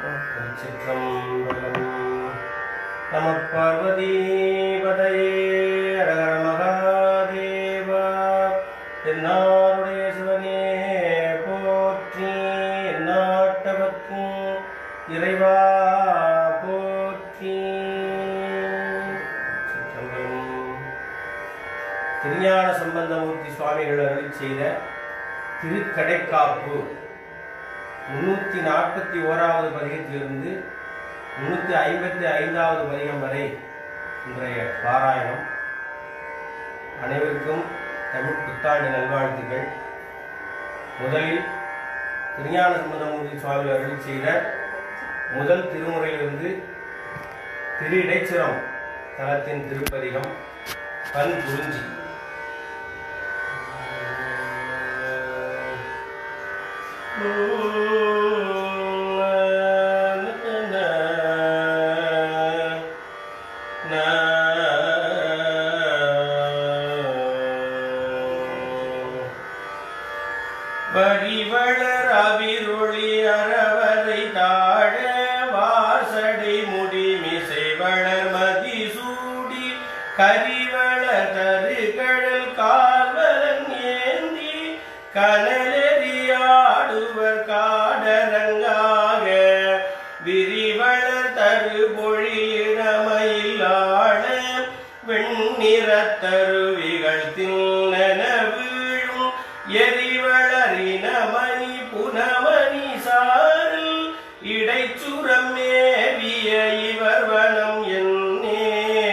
திருச்சிற்றம்பலம் நம பார்வதி பதையே அரகர மகாதேவா தென்னாருடைய சிவனே போற்றி நாட்டவர்க்கும் இறைவா போற்றி சிற்றம்பலம். திருஞான சம்பந்தமூர்த்தி சுவாமிகள் அருளி செய்த திருக்கடைக்காப்பு முன்னூற்றி நாற்பத்தி ஓராவது பதிகத்திலிருந்து முன்னூற்றி ஐம்பத்தி ஐந்தாவது பதிகம் வரை இன்றைய பாராயணம் அனைவருக்கும் தமிழ் புத்தாண்டு நல்வாழ்த்துக்கள் முதலில் திருஞான சம்பந்தமூர்த்தி சுவாமிகள் அருளி செய்த முதல் திருமுறையிலிருந்து திரு இடைச்சிரம் தலத்தின் திருப்பதிகம் பன் குறிஞ்சி வரிவளர் அவிருளி அறவரை தாழ வாசடை முடி மிசை வளர் மதி சூடி கரிவளர் தரு கடல் கால்வலன் ஏந்தி கனலெறியாடுவர் காடரங்காக விரிவளர் தரு பொழியிடமையிலாட வெண்ணிறத்தருவிகள் தின்னன வீழும் எரிவளரின மணி புனமணி சாரில் இடைச்சுரம் மேவிய இவர் வனம் என்னே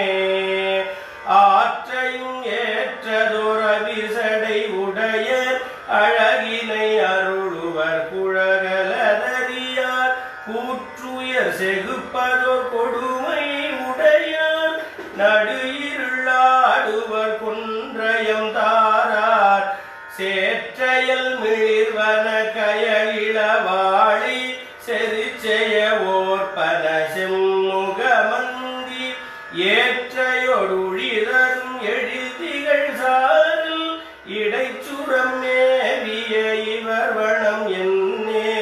ஆற்றையும் ஏற்றதொரு அபிசடை உடைய அழகினை அருளுவர் குழகலதறியார் கூற்றுயர் செகுப்பதோர் கொடுமை உடையார் நடு இருளாடுவர் குன்றயம் தாரார் சேற்றையல் மிளிர்வன கயலிளவாளி செரிச்செய ஓர்பன செம்முகமந்தி ஏற்றையொடுழிதரும் எழில்திகள் சாரில் இடைச்சுரம் மேவிய இவர் வனம் என்னே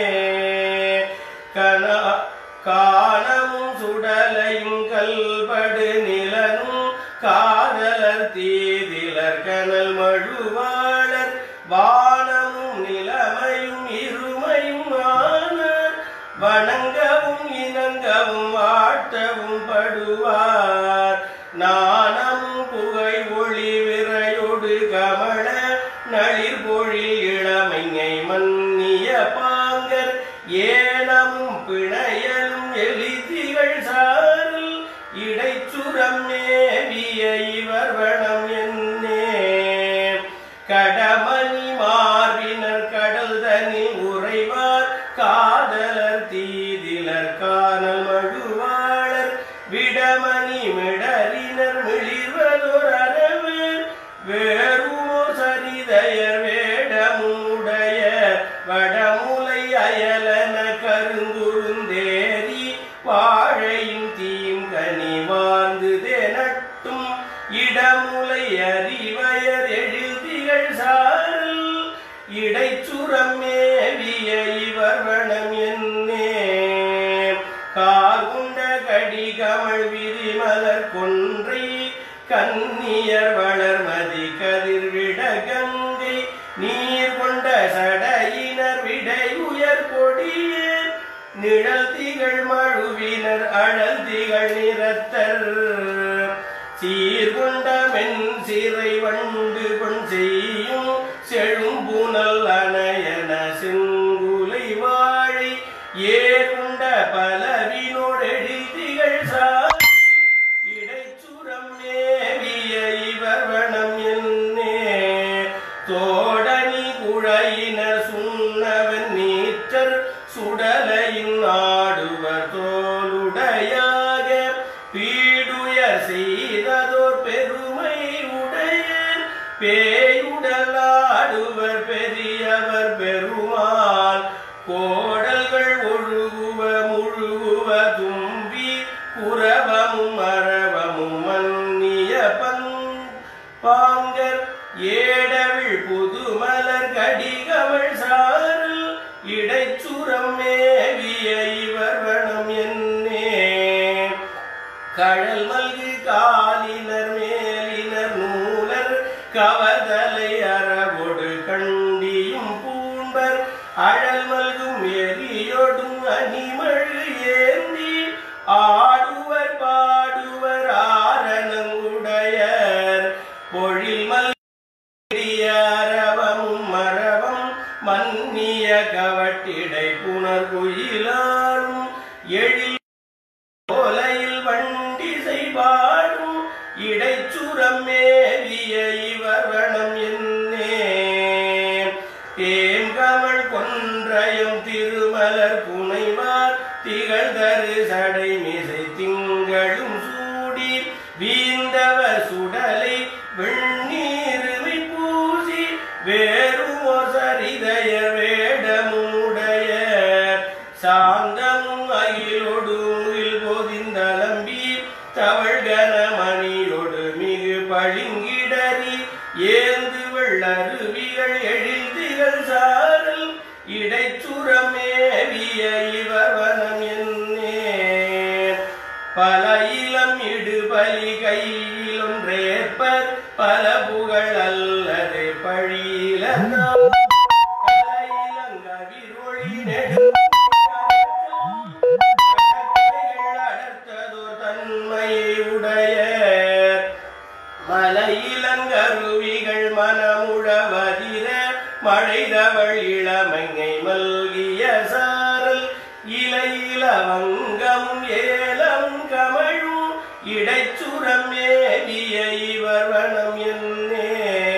கனா காணமும் சுடலையும் கல்படு நிலனும் காதலர் தீதிலர் கனல் மழுவாளர் வானமும் நிலைமையும் இருமையும் ஆனார் வணங்கவும் இணங்கவும் வாட்டவும் படுவார் நாணமும் புகை ஒளி விரையொடு கமல நளிர் பொழில் இளமைஞை மன்னிய பாங்கர் ஏனமும் பிணையலும் எளிதிகள் சாரில் இடைச்சுரம் மேவிய இவர் வனம் என்னே கடமணி மார்பினர் கடல் தனி உறைவார் காதலர் தீதிலர் காணல் மழுவாளர் விடமணி மிடறினர் மிளிர்வதோர் அரவு வேறுமோ சரிதயர் வேடமுடைய வடமுலை அயலன கருங்குருந்தேரி வாழையும் தீங்கனி வாழ்ந்து நட்டும் இடமுலை அறிவயர் எழில்திகள் சாரில் இடைச்சுரம் மேவிய இவர் வனம் என்னே கார்குண்ட கடிகமள் விரிமலர் கொன்றை கன்னியர் வளர்மதி கதிர்விட கங்கை நீர் கொண்ட சடையினர் விடை உயர் கொடியர் நிழல் திகழ் மழுவினர் அழல் திகழ் நிறத்தர் சீர்கொண்ட மென் சிறை வண்டு கொண் செய்யும் செழும் புனல் அணையன செங்குலை வாழை ஏற்கொண்ட பலவினோடெழில் திகழ் சார் இடைச்சுரம் மேவிய இவர் வனம் என்னே தோடனி குழையின சுண்ணவன் நீற்றர் சுடலையின் ஆடுவர் தோளுடையாக பீடுயர் செய்ததோர் பெருமை உடையர் பேயுடலாடுவர் பெரியவர் பெருமாள் கோடல்கள் ஒழுகுவ முழுகுவ தும்பி குரவமும் அரவமும் மன்னிய பங் பாங்கர் ஏடவிழ் புதுமலர் கடிகவள் சாரல் இடைச்சுரம் மேவிய இவர் வன கழல் மல்கு காலினர் மேலினர் நூலர் கவதலை அறவொடு கண்டியும் பூம்பர் அழல் மல்கும் எரியோடும் அணிமழு ஏந்தி ஆடுவர் பாடுவர் ஆரணங்குடையர் பொழில் மல் அரவமும் மரவம் மன்னிய கவட்டிடை புனர்குயிலாரும் எழில் கோலையில் வண்டி செய்வாடும் இடைச்சுரம் மேவிய இவர்வனம் என்னே தேங்கமள் கொன்றையும் திருமலர் புனைவார் திகழ்தரு சடை மிசை திங்களும் சூடி வீந்தவர் சுடலை வெண்ணீருமை பூசி வேறுமோ சரிதய வேடமுடைய சாந்தமும் அகிலொடு முகில் பொதிந்தளம்பி தவழ்கன மணியொடு மிகு பளிங்கிடறி ஏந்து வெள்ளருவிகள் எழில்திகள் சாரல் இடைச்சுரமேவிய இவவனம் என்னே பல இளம் இடுபலி கையிலொன்றேற்பர் பல புகழ் அல்லது பழியில கவிரொழி நெடு அடர்த்ததோர் தன்மையுடைய மலையிலங்கருவிகள் மனமுழவதிர மழைதவள் இளமங்கை மல்கிய சாரல் இலையில வங்கம் ஏலம் கமழும் இடைச்சுரம் மேவிய இவர் வனம் என்னே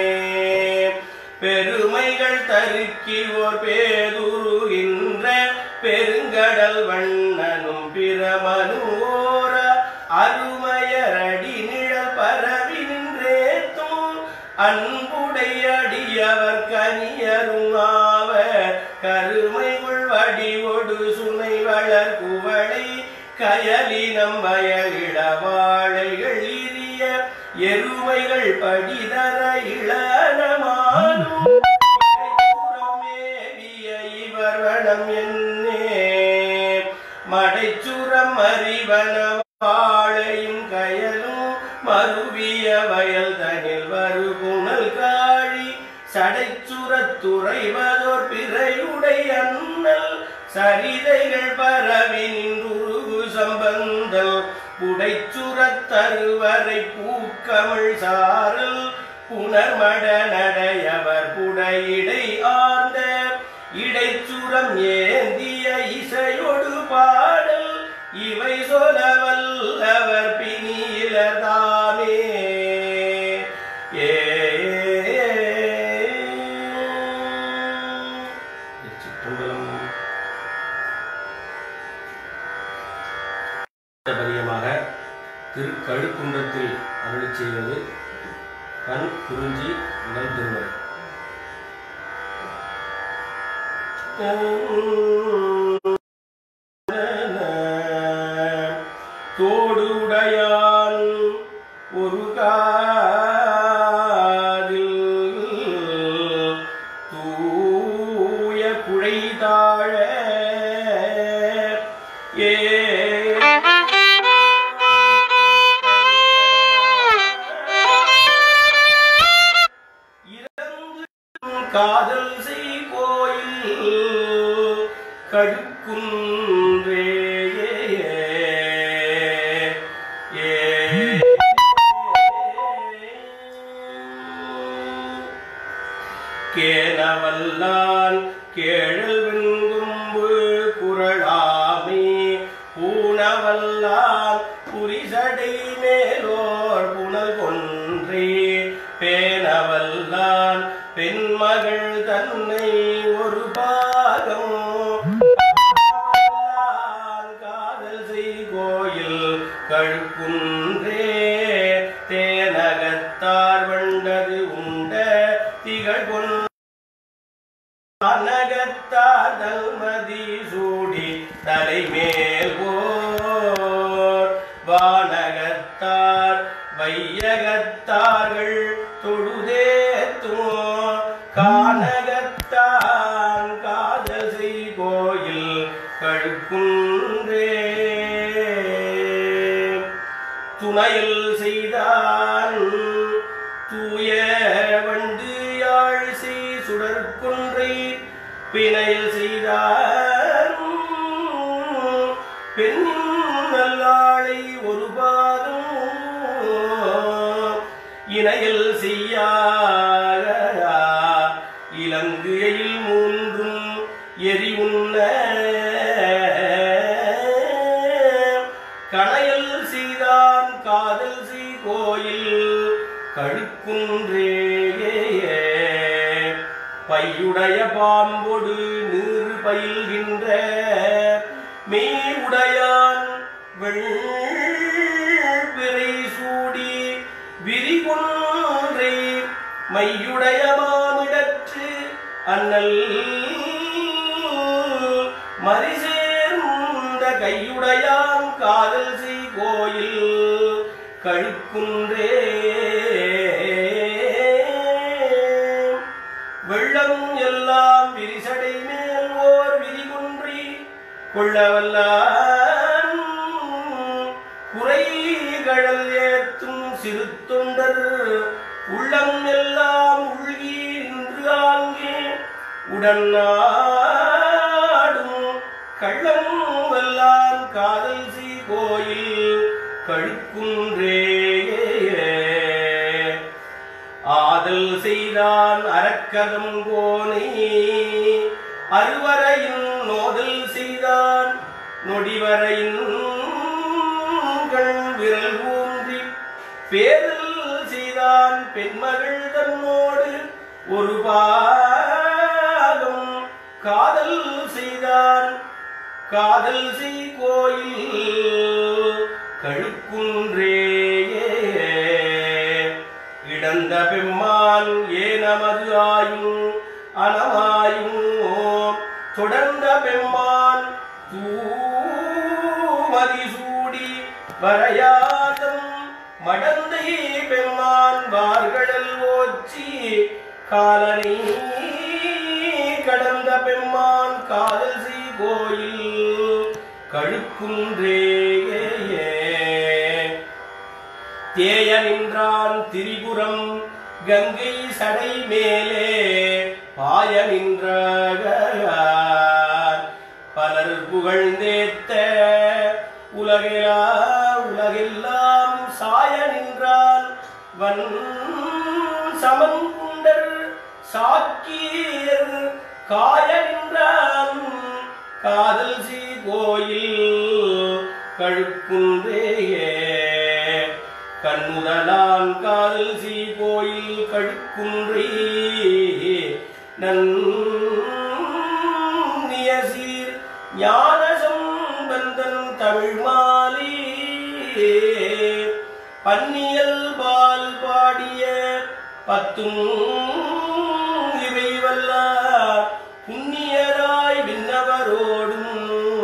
பெருமைகள் தருக்கி ஓர் பேதுருகின்ற பெருங்கடல் வண்ணனும் பிரமனுவோர அருமையரடி நிழல் பரவி நின்றேத்தும் அன்புடைய அடியவர் கனியருமாவ கருமைகுள் வடிவொடு சுனை வளர் குவளை கயலினம் வயலிட வாழைகள் இரிய எருமைகள் படிதர இளனமானும் மேவிய இவர் வனம் என்னே மடைச்சுரம் அறிவன வாழையும் கயலும் மருவிய வயல் தனில் வருகுணல் காழி சடைச்சுரத்துறைவதோர் பிறையுடை அண்ணல் சரிதைகள் பரவி நின்றுருகு சம்பந்தல் புடைச்சுரத் தருவரை பூக்கமிழ் சாரல் புனர்மட நடையவர் புடையிடை ஆர்ந்த இடைச்சுரம் ஏந்திய இசையொடு பாடல் இவை சொல வல்லவர் பிணியிலதாமே ஏ சிற்றம்பலம் பரியமாக திருக்கழுக்குன்றத்தில் அருளி செய்வது கண் குறிஞ்சி உடல் திருவரை தோடுடையான் ஒரு காதில் தூய குழைதாழ ஏ இறந்து காதல் செய் கோயில் கழுக்குன்றே ஏ கேனவல்லான் கேழல் வெண்கும்பு குரளாமே பூனவல்லான் புரிசடை மேலோர் புனல் கொன்றே பேனவல்லான் பெண்மகள் தன்னை ஒரு பாகம் காதல் செய் கோயில் கழுக்குன்றே தேனகத்தார் வண்டது உண்ட திகழ் கொன் அனகத்தார் தல்மதி சூடி தலைமேல் போர் வானகத்தார் வையகத்தார்கள் தொழுதேத்தும் கானகத்தான் காதல் செய் கோயில் கழுக்குன்றே துணையல் செய்தான் தூய வண்டு யாழ் செய் சுடற்கொன்றை பிணையல் செய்தான் பெண்ணின் நல்லாளை ஒரு பாதம் இணையல் செய்யாக இலங்கையில் மூன்றும் எரி உண்ண கணையல் செய்தான் காதல் செய் கோயில் கழுக்குன்றே பையுடைய பாம்பொடு நீர் பயில்கின்ற மெய்யுடையான் வெள்பிறை சூடி விரிகொன்றை மையுடைய மாமிடற்று அண்ணல் மரிசேர்ந்த கையுடையான் காதல் செய் கோயில் கழுக்குன்றே வெள்ளம் எல்லாம் விரிசடை மேல் ஓர் விரிகுன்றி கொள்ளவல்லான் குறைகடல் ஏத்தும் சிறு தொண்டர் உள்ளம் எல்லாம் உள்கி நின்று ஆங்கே உடன்னாடும் கள்ளம் வல்லான் காதல் சி கோயில் கழுக்குன்றே ஆதல் செய்தான் அரக்கதம் கோனை அருவரையின் நோதல் செய்தான் நொடிவரையின் கண் விரல் ஊன்றி பேதல் செய்தான் பெண்மகள் தன்னோடு ஒரு பாகம் காதல் செய்தான் காதல் செய் கோயில் கழுக்குன்றே இடந்த பெம்மான் ஏனமது ஆயும் அனமாயும் தொடர்ந்த பெம்மான் தூமதி சூடி வரையாதம் மடந்தை பெம்மான் வார்கடல் ஓச்சி காலனை கடந்த பெம்மான் காதல் செய் கோயில் கழுக்குன்றே தேய நின்றான் திரிபுரம் கங்கை சடை மேலே பாய நின்ற பலர் புகழ்ந்தேத்த உலகெலா உலகெல்லாம் சாய நின்றான் வன் சமங்குண்டர் சாக்கியர் காய நின்றான் காதல் சி கோயில் கழுக்குன்றேயே கண்முதலான் காதல் சி கோயில் கழுக்குன்றே நன்னியசீர் ஞான சம்பந்தன் தமிழ் மாலே பன்னியல் பால் பாடிய பத்தும் இவை வல்லார் புண்ணியராய் விண்ணவரோடும்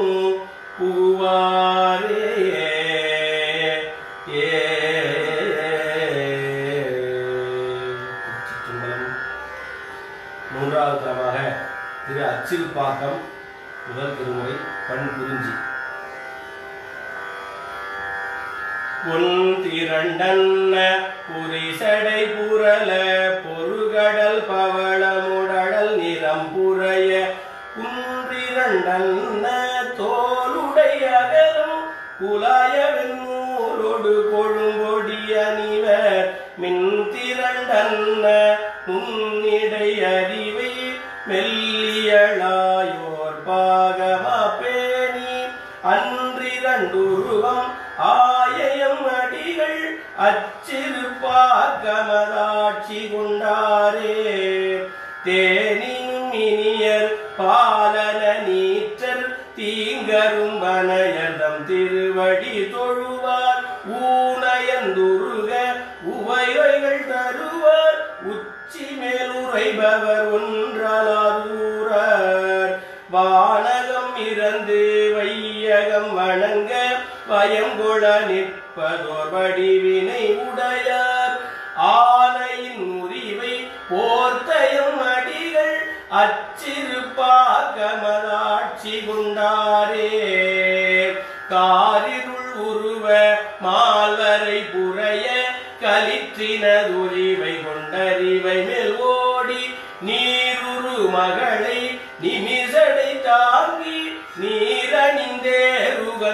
பூவாரே ஏ திருச்சிற்றம்பலம். மூன்றாவது தரமாக திரு அச்சிறுபாக்கம் முதல் திருமுறை பண் குறிஞ்சி பொன்திரண்டன்ன புரிசடை புரள பொருகடல் பவளமுடல் நிறம் புரைய குன்றிரண்டன்ன தோளுடைய அகலும் குலாய வெண்ணூலொடு கொழும்பொடிய நிவர் மின் திரண்டன்ன நுண்ணிடை அறிவை மெல்லியளாயோர் பாகமா பேணி அன்றிரண்டுருவம் ஆயயம் அடிகள் அச்சிறுப்பாக்கமதாட்சி கொண்டாரே தேனினும் இனியர் பாலன நீற்றர் தீங்கரும் வனயதம் திருவடி தொழுவார் ஊனயந்துருக உவைகள் தருவார் உச்சி மேலுரைபவர் ஒன்றலாதூரர் வானகம் இறந்து வையகம் வணங்க பயங்கொள நிற்பதோர் வடிவினை உடையார் ஆனையின் முறிவை போர்த்தயம் அடிகள் அச்சிறுப்பாகமதாட்சி கொண்டாரே காரிருள் உருவ மால்வரை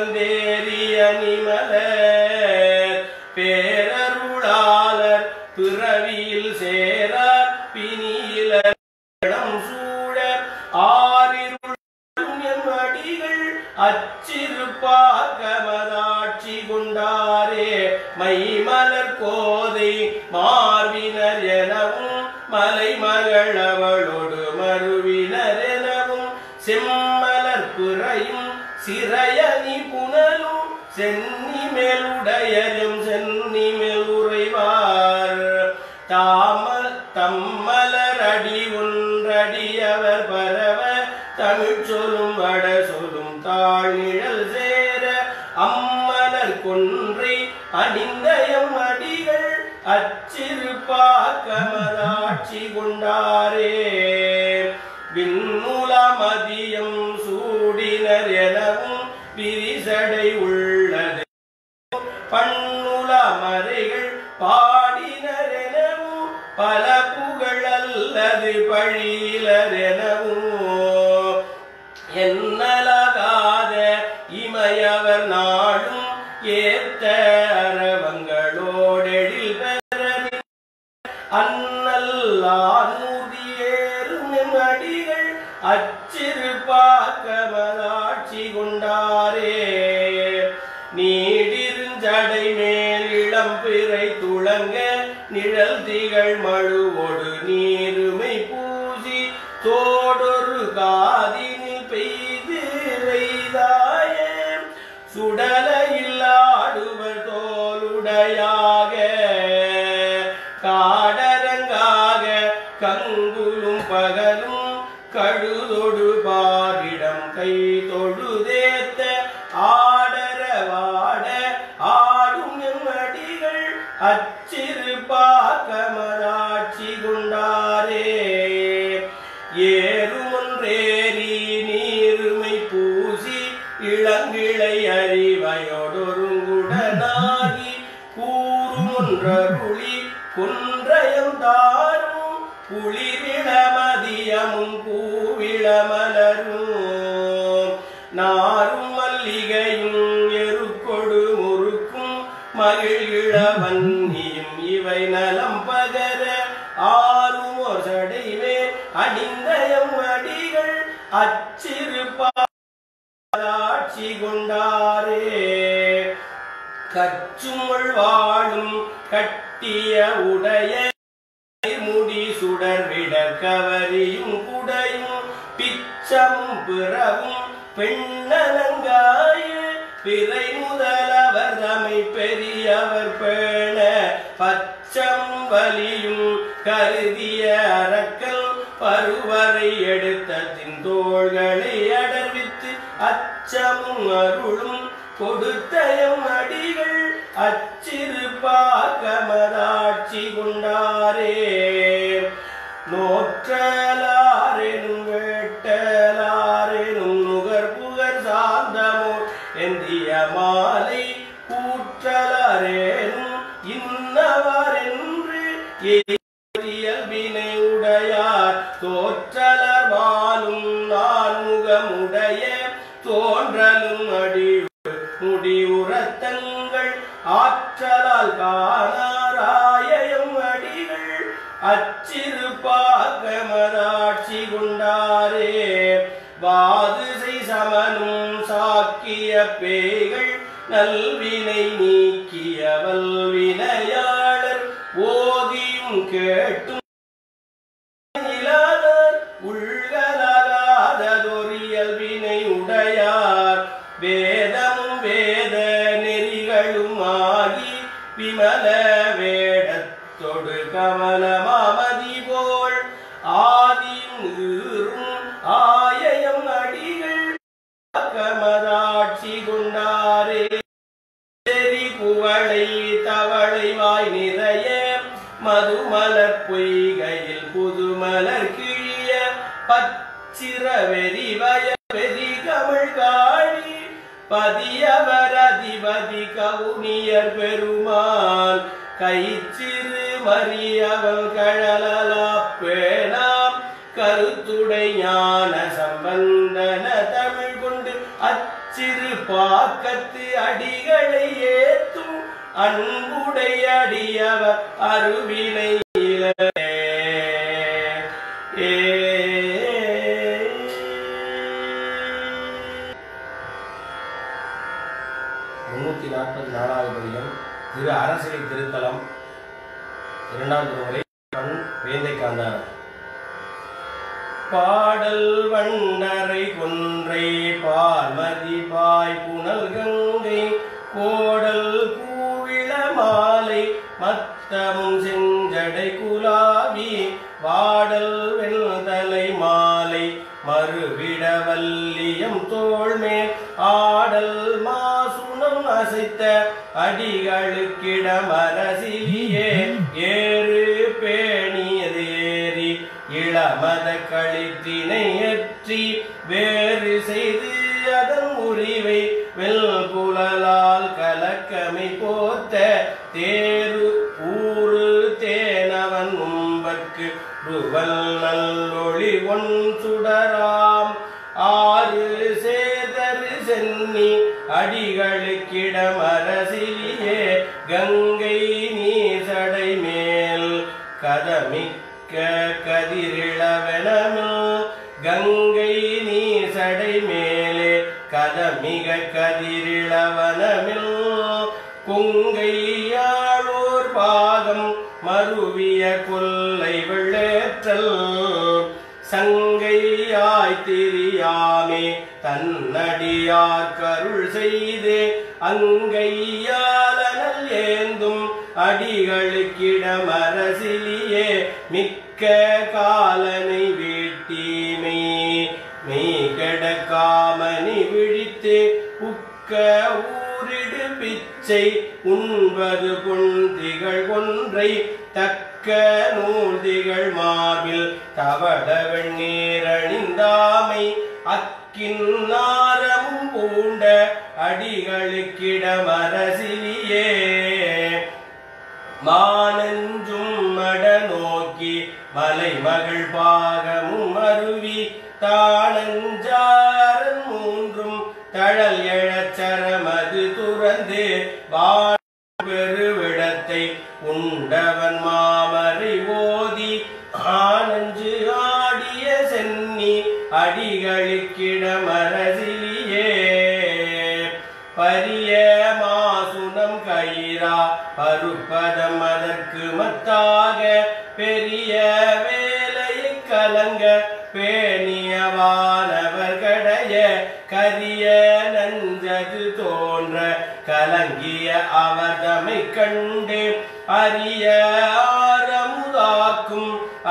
வந்தேறிய நிமலர் பேரருளாளர் பிறவியில் சேரார் பிணியில இடம் சூழ ஆறிருளும் எம் அடிகள் அச்சிறுப்பாக்கமதாட்சி கொண்டாரே மைமலர் கோதை மார்பினர் எனவும் மலைமகள் அவளோடு மறுவினர் எனவும் செம்மலர் புறையும் சிறையணி புனலும் சென்னி மேலுடையரும் சென்னி மேல் உறைவார் தாமல் தம்மலர் அடி ஒன்றடியவர் பரவ தமிழ் சொல்லும் வட சொல்லும் தாழ்நிழல் சேர அம்மலர் கொன்றை அணிந்தயம் அடிகள் அச்சிறுப்பாக்கமதாட்சி கொண்டாரே விண்ணுலமதியம் சூடினர் எனவும் விரிசடை உள்ளது பண்ணுல மறைகள் பாடினர் எனவும் பல புகழ் அல்லது பழியிலர் எனவும் என்னலகாத இமையவர் நாளும் ஏத்த அரவங்களோடெழில் பெற அன்னல்லானூதி ஏறும் எம் அடிகள் அச்சிறுப்பாக்கமதாட்சி கொண்டாரே நீடிருஞ்சடை மேல் இளம் பிறை துளங்க நிழல் திகழ் மழுவோடு நீருமை பூசி தோடொரு காதினில் பெய்து வெய்தாய சுடலையில் ஆடுவர் தோலுடையாக காடரங்காக கங்குலும் பகலும் கழுதொடு பாரிடம் கை தொழுதேத்த ஆடரவாட ஆடும் எம் அடிகள் அச்சிறு பாக்கமராட்சி கொண்டாரே ஏறுமொன்றேறி நீருமை பூசி இளங்கிளை அறிவையோடொருங்குடனாகி கூறுமொன்றருளி குன்றயம் தாரும் குளிரிள மதியமும் பூவிள மலரும் நாரும் மல்லிகையும் எருக்கொடு முறுக்கும் மகிழ்கிழ வன்னியும் இவை நலம் பகர ஆறும் ஒரு சடைவே அணிந்தயம் அடிகள் அச்சிறுப்பாட்சி கொண்டாரே கச்சுமுள் வாழும் கட்டிய உடைய முடி சுடர் விட கவரியும் குடையும் பிச்சமும் பிறவும் பெண்ணலங்காய பிறை முதலவர் தமை பெரியவர் பேண பச்சம் வலியும் கருதிய அரக்கல் பருவரை எடுத்த திந்தோள்களை அடர்வித்து அச்சமும் அருளும் கொடுத்தயம் அடிகள் அச்சிறு பாக்கமதாட்சி கொண்டாரே நோற்றலாரெனும் வேட்டலாரெனும் நுகர் புகர் சாந்தமோ எந்திய மாலை கூற்றலாரேனும் இன்னவரென்று இயல்பினை உடையார் தோற்றலர் மாலும் நான்முகமுடைய தோன்றலும் அடி முடிவுறத்தங்கள் ஆற்றலால் காணாராயம் அடிகள் அச்சிறு பாகமராட்சி கொண்டாரே வாதுசை சமனும் சாக்கிய பேய்கள் நல்வினை நீக்கிய வல்வினையாளர் ஓதியும் கேட்டும் இலாதர் உள்கலாததொரியல் வினை உடையார் வேதமும் வேத நெறிகளும் ஆகி விமல வேடத்தொடு கமல மாமதி போல் ஆதியும் ஈறும் ஆயயம் அடிகள் கமதாட்சி கொண்டாரே செறி குவளை தவளை வாய் நிறைய மதுமலர் பொய்கையில் புதுமலர் கிழிய பச்சிர வெறி வய வெறி கமிழ் காழி பதியவர் அதிபதி கவுனியர் பெருமான் கைச்சிறு மரியவன் கழலலா பேணாம் கருத்துடை ஞான சம்பந்தன தமிழ் கொண்டு அச்சிறு திருப்பாக்கத்து அடிகளை ஏத்தும் அன்புடைய அடியவர் அருவினை முன்னூத்தி நாற்பத்தி நாலாவது பதிகம் திரு அரசியலை திருத்தலம் இரண்டாம் திருமுறை பண் வேந்தை காந்தாரம் பாடல் வண்ணரை கொன்றை பார்மதி பாய் புனல் கங்கை கோடல் கூவிள மாலை மத்தமும் செஞ்சடை குலாவி வாடல் வெண்தலை மாலை மறுவிட வல்லியம் தோள்மேல் ஆடல் மாசுணம் அசைத்த அடிகளுக்கிடமரசிலியே ஏறு பேணியதேறி இளமத கழித்தினை ஏற்றி வேறு செய்து அதன் உரிவை வெல்புலலால் கலக்கமை போத்த தேரு ஊரு தேனவன் உம்பற்கு ருவல் நல்லொளி ஒன் சுடராம் ஆறு சேதரு சென்னி அடிகளுக்கிடமரசிலியே கங்கை நீசடை மேல் கதமிக்க கதிரிளவெனமில் கங்கை நீசடை மேலே கதமிக கதிரிளவனமில் கொங்கையாளோர் பாகம் மருவிய கொல்லை வெள்ளேற்றல் சங்கையாய் திரியாமே தன்னடியார் கருள் செய்து அங்கையாலனல் ஏந்தும் அடிகளுக்கிடமரசிலியே மிக்க காலனை வீட்டீமை மெய் கெடக்காமணி விழித்து உக்க ஊரிடு பிச்சை உண்பது பொந்திகள் கொன்றை தக்க நூல்திகள் மார்பில் தவள வெண்ணீரணிந்தாமை அக்கின்னாரமும் பூண்ட அடிகளுக்கிடமரசிலியே மானஞ்சும் மட நோக்கி மலைமகள் பாகமும் அருவி தானஞ்சாரன் மூன்றும் தழல் எழச்சரமது துறந்து வான் பெருவிடத்தை உண்டவன் மாமரை ஓதி ஆனஞ்சு ஆடிய சென்னி அடிகளுக்கிடமரசிலியே பரிய மாசுனம் கயிறா பருப்பதம் அதற்கு மத்தாக பெரிய வேலையை கலங்க பேணியவானவர் கடைய கரிய நஞ்சது தோன்ற கலங்கிய அவதமை கண்டு அரிய ஆரமுதாக்கும்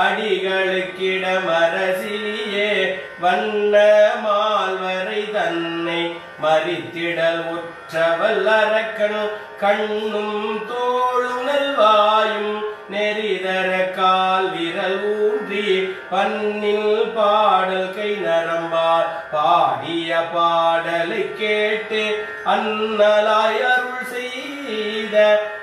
அடிகளுக்கிடமரசிலியே வண்ண மால்வரை தன்னை மறித்திடல் உற்றவல் அரக்கன் கண்ணும் தோளும் நல்வாயும் நெறிதர கால் விரல் ஊன்றி பன்னில் பாடல் கை நரம்பார் பாடிய பாடலை கேட்டு அன்னலாய் அருள் செய்த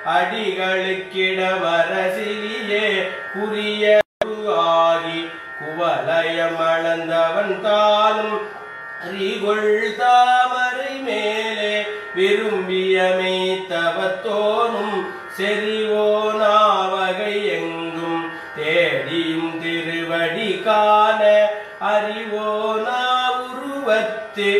அடிகளுக்கிடமரசிலியே புரிய ஆகி குவலயம் அளந்தவன் தானும் அறிகொள் தாமரை மேலே விரும்பிய மெய்த்தவத்தோனும் செறிவோனாவகை எங்கும் தேடியும் திருவடி காண அறிவோனா உருவத்து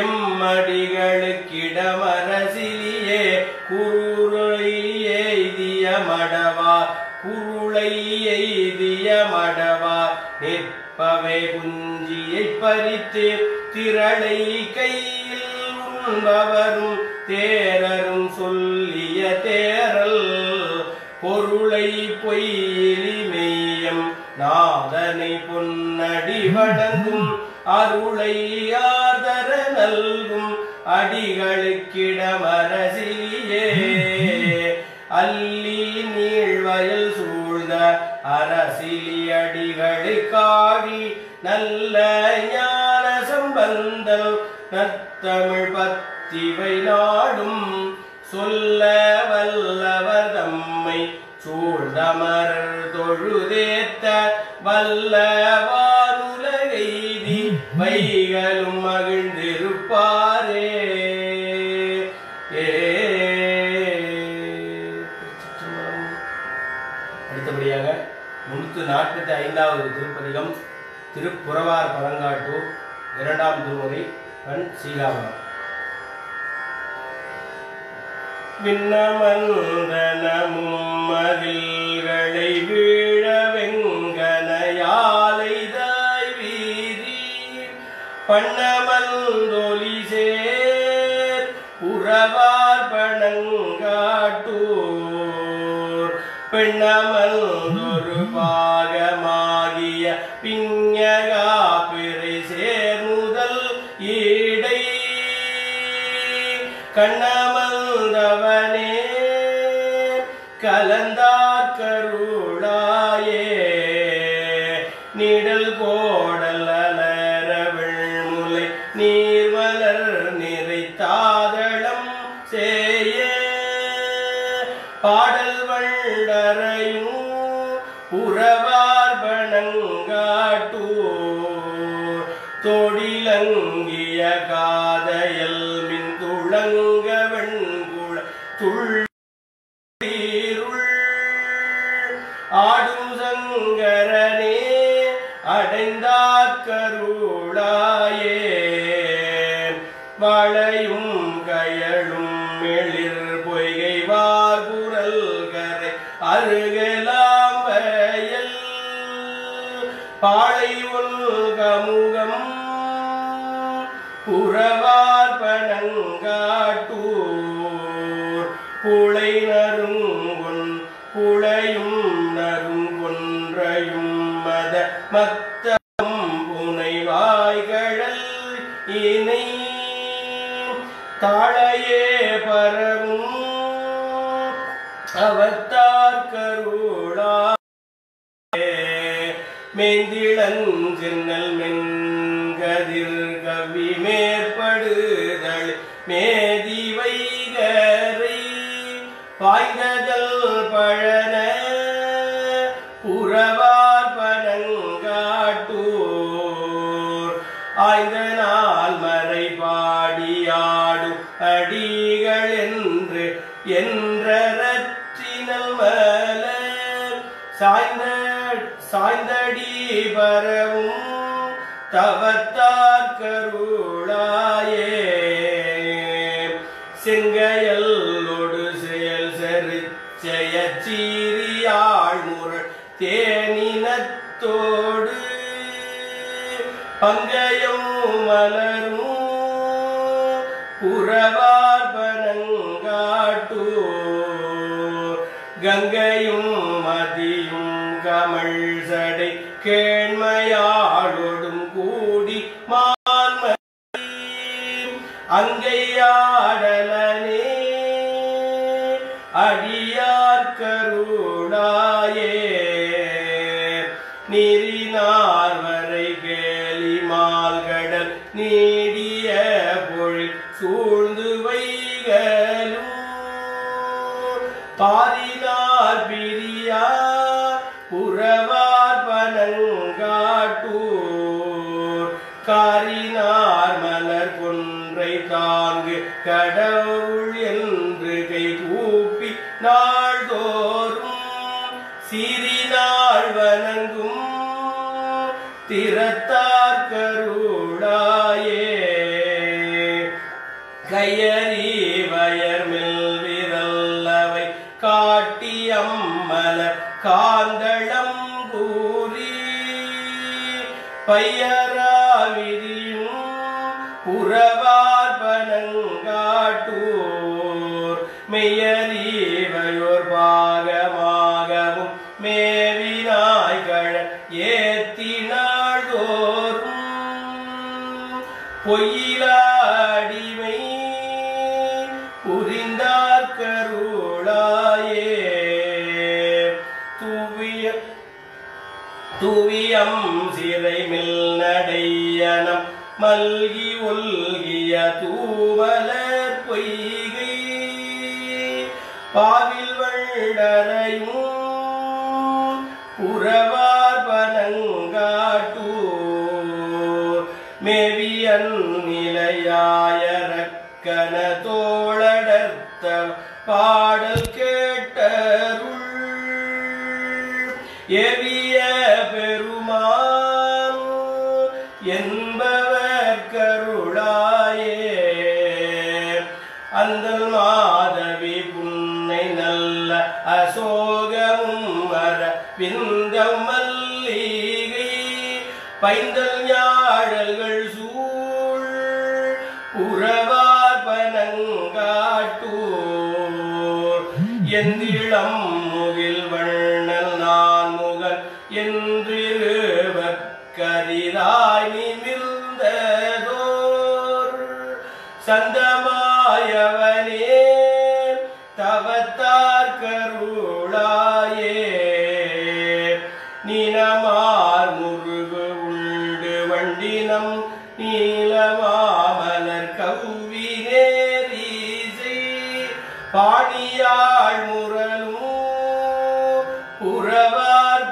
எம்மடிகளுக்கிடமரசிலியே குருளை எய்திய மடவா குருளை எய்திய மடவா நிற்பவை குஞ்சியை பறித்து திரளை கையில் உண்பவரும் தேரரும் சொல்லிய தேரல் பொருளை பொய்யிலி மெய்யம் நாதனை பொன்னடி வழங்கும் அருளை ஆதர நல்கும் அடிகளுக்கிடமரசிலியே அல்லி நீழ்வயல் சூழ்ந்த அரசிலி அடிகளை காடி நல்ல ஞான சம்பந்தல் நத்தமிழ் பத்திவை நாடும் சொல்ல வல்லவர் தம்மை சூழ்ந்தமரர் தொழுதேத்த வல்லவானுலகெய்தி வைகளும் மகிழ்ந்திருப்பாரே நாற்பத்தி ஐந்தாவது திருப்பதிகம் திருப்புறவார் பழங்காட்டூர் இரண்டாம் திருமுறை பண் சீகாவரம் விண்ணமந்தனமும் மதில்களை வீழ வெங்கனையாலைதாய் வீதி பண்ணமந்தொலி சேர் உறவார் பணங்காட்டூர் பெண்ணமந்தொரு பாகமாகிய பிஞகா பிறை சேர் முதல் ஈடை கண்ணமந்தவனே கலந்தார் கருளாயே நிழல் கோடல் அலர வெள்முலை நீர்மலர் நிறைத்தாதளம் சேய பாடல் வண்டரையும் உறவார் பணங்காட்டூர் தொடிலங்கிய காதையல் மின் துளங்க வெண்குள துள்ளீருள் ஆடும் சங்கரனே அடைந்தார் கருளாயே வளையும் கயழும் எழிர் பொய்கை வார்குரல் கரை அருகலாம் வயல் பாளை கமுகம் புறவார் பணங்காட்டூர் புளை நறுங்கொன் புளையும் நறுங்கொன்றையும் மத மத்தம் புனை வாய்கழல் இணை தாழையே பரவும் அவத்தார் கருளா மேந்திளஞ்சின்னல் மென்கதிர் கவி மேற்படுதல் மேதி வைகரை பாய்ந்ததல் பழன புறவார் பனங்காட்டூர் ஆய்ந்த நாள் மறை பாடியாடும் அடிகள் என்று என்றரற்றினல் மலர் சாய்ந்த சாய்ந்தடி பரவும் தவத்தார் கருளாயே செங்கையல்லொடு செயல் செரு செய சீரியாழ் முரள் தேனினத்தோடு பங்கயம் மலரும் புறவார் பனங்காட்டூர் கங்கையும் மதியும் கமழ் சடை கேண்மையாளொடும் கூடி மான்ம அங்கையாடலனே அடியார் கருளாயே நீரினார் வரை கேலி மால்கடல் நீடிய பொழில் சூழ்ந்து வைகலும் பாரினார் பிரியா புறவார் பனங்காட்டூர் காரினார் மலர் கொன்றை தாங்கு கடவுள் என்று கை கூப்பி நாள்தோறும் சீரினாள் வணங்கும் திறத்தார் கருளாயே கையறி வயர் மில் விரல்லவை காட்டி அம்மலர் காந்தளம் கூறி பையராவிரியும் புறவார் பனங்காட்டூர் மெய்யறிவையோர் பாகமாகவும் மேவினாய்கள் ஏத்தினாள் தோறும் பொய்யிலாடிமை புரிந்தார் கருளாயே தூவிய தூவியம் சிறை மில் நடையனம் மல்கி ஒல்கிய தூவலர் பொய்கை பாவில் வண்டரையும் புறவார் பனங்காட்டூர் மேவியன் நிலையாயரக்கன தோழடர்த்த பாடல் கேட்டருள் எவிய பெருமான் என்பவர் கருளாயே அந்த மாதவி புன்னை நல்ல அசோகமும் வர பிந்தம் மல்லிகை பைந்தல் ஞாழல்கள் சூழ் உறவார் பனங்காட்டூர் எந்திளம் முகில் வண்ணல் நான் முகல் என்றிருவர் கரிதாய் நிமிர்ந்ததோர் சந்தமாயவனே தவத்தார் கருளாயே நினமார் முருகு உண்டு வண்டினம் நீலமாமலர் கவ்வி நேரீசை பாணியாள் முரலும் புறவார்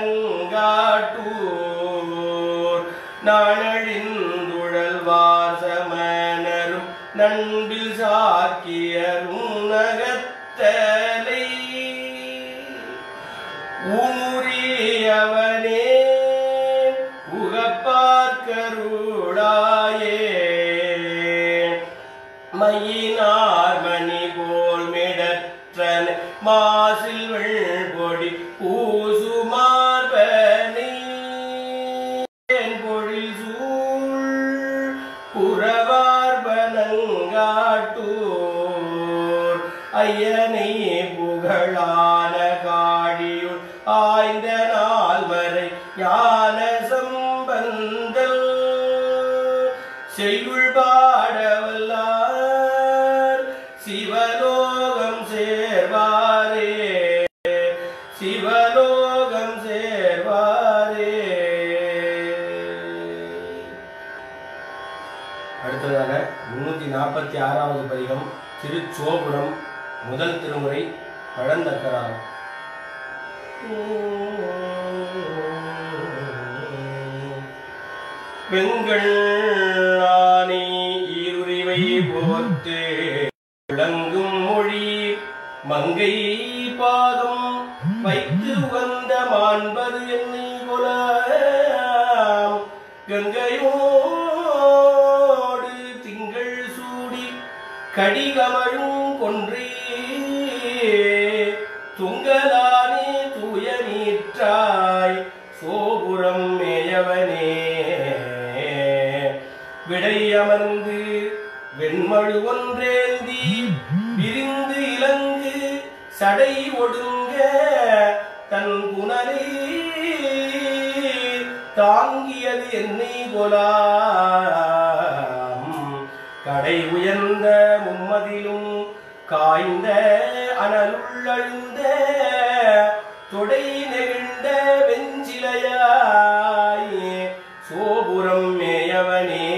பனங்காட்டூர் நாணழிந்துழல் வாசமனரும் நண்பில் சாக்கியரும் நகத்தலை ஊமுறியவனே உகப்பார் கருளாயே மையினார் மணி போல் மிடற்றன் மாசில் வெள்பொடி பூசுமார்பனை பொழில் சூழ் புறவார்பனங்காட்டூர் ஐயனை புகழான காழியுள் ஆய்ந்த நாள் வரை ஞான சம்பந்தல் செய்யுள் பாடவல்லார் சிவலோகம் சேர்வாரே சிவலோகம் சேர்வாரே அடுத்ததாக முன்னூத்தி நாற்பத்தி ஆறாவது பதிகம் திருச்சோபுரம் முதல் திருமுறை பழந்தக்கராகும் வெண்கள் நாணி ஈருரிவை போர்த்து விளங்கும் மொழி மங்கை பாதம் வைத்து உகந்த மாண்பது என்னை கொலாம் கங்கையோடு திங்கள் சூடி கடிகமழும் கொன்றே துங்கலானே தூய நீற்றாய் சோபுரம் மேயவனே விடை அமர்ந்து வெண்மழு ஒன்றேந்தி விரிந்து இலங்கு சடை ஒடுங்க தன் புனலை தாங்கியது என்னை கொலாம் கடை உயர்ந்த மும்மதிலும் காய்ந்த அனலுள்ளழுந்த தொடை நெகிழ்ந்த வெஞ்சிலையாய் சோபுரம் மேயவனே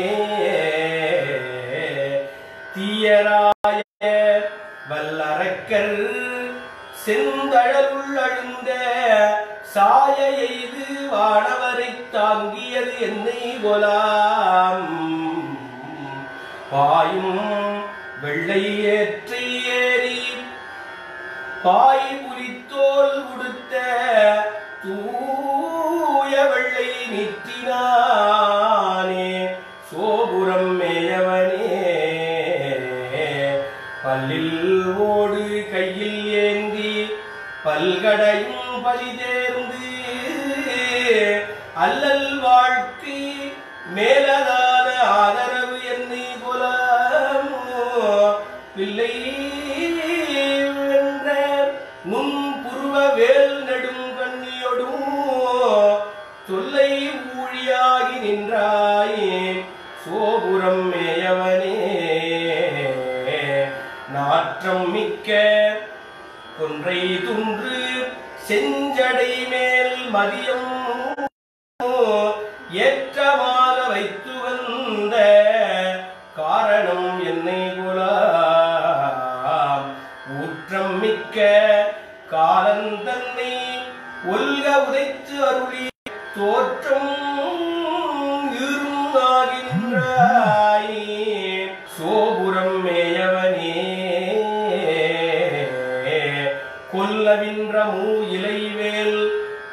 தீயராய வல்லரக்கர் செந்தழலுள்ளழுந்த சாய எய்து வானவரை தாங்கியது என்னை கொலாம் பாயும் வெள்ளை ஏற்றி ஏறி பாய் புலித்தோல் உடுத்த தூய வெள்ளை நிற்றினானே சோபுரம் மேயவனே பல்லில் ஓடு கையில் ஏந்தி பல்கடையும் பலி தேர்ந்து அல்லல் வாழ்க்கை மேலதான ஆதரவு என்னை கொலாமோ பிள்ளை வென்ற முன் புருவ வேல் நெடும் கண்ணியொடும் தொல்லை ஊழியாகி நின்றாயே சோபுரம் மேயவனே நாற்றம் மிக்க கொன்றை துன்று செஞ்சடை மேல் மதியம் ஏற்றமாக வைத்து வந்த காரணம் என்னை குலாம் ஊற்றம் மிக்க காலன் தன்னை ஒல்க உதைத்து அருளி தோற்றம் இருந்தாகின்றாய் சோபுரம் மேயவனே கொல்லவின்ற மூ இலைவேல்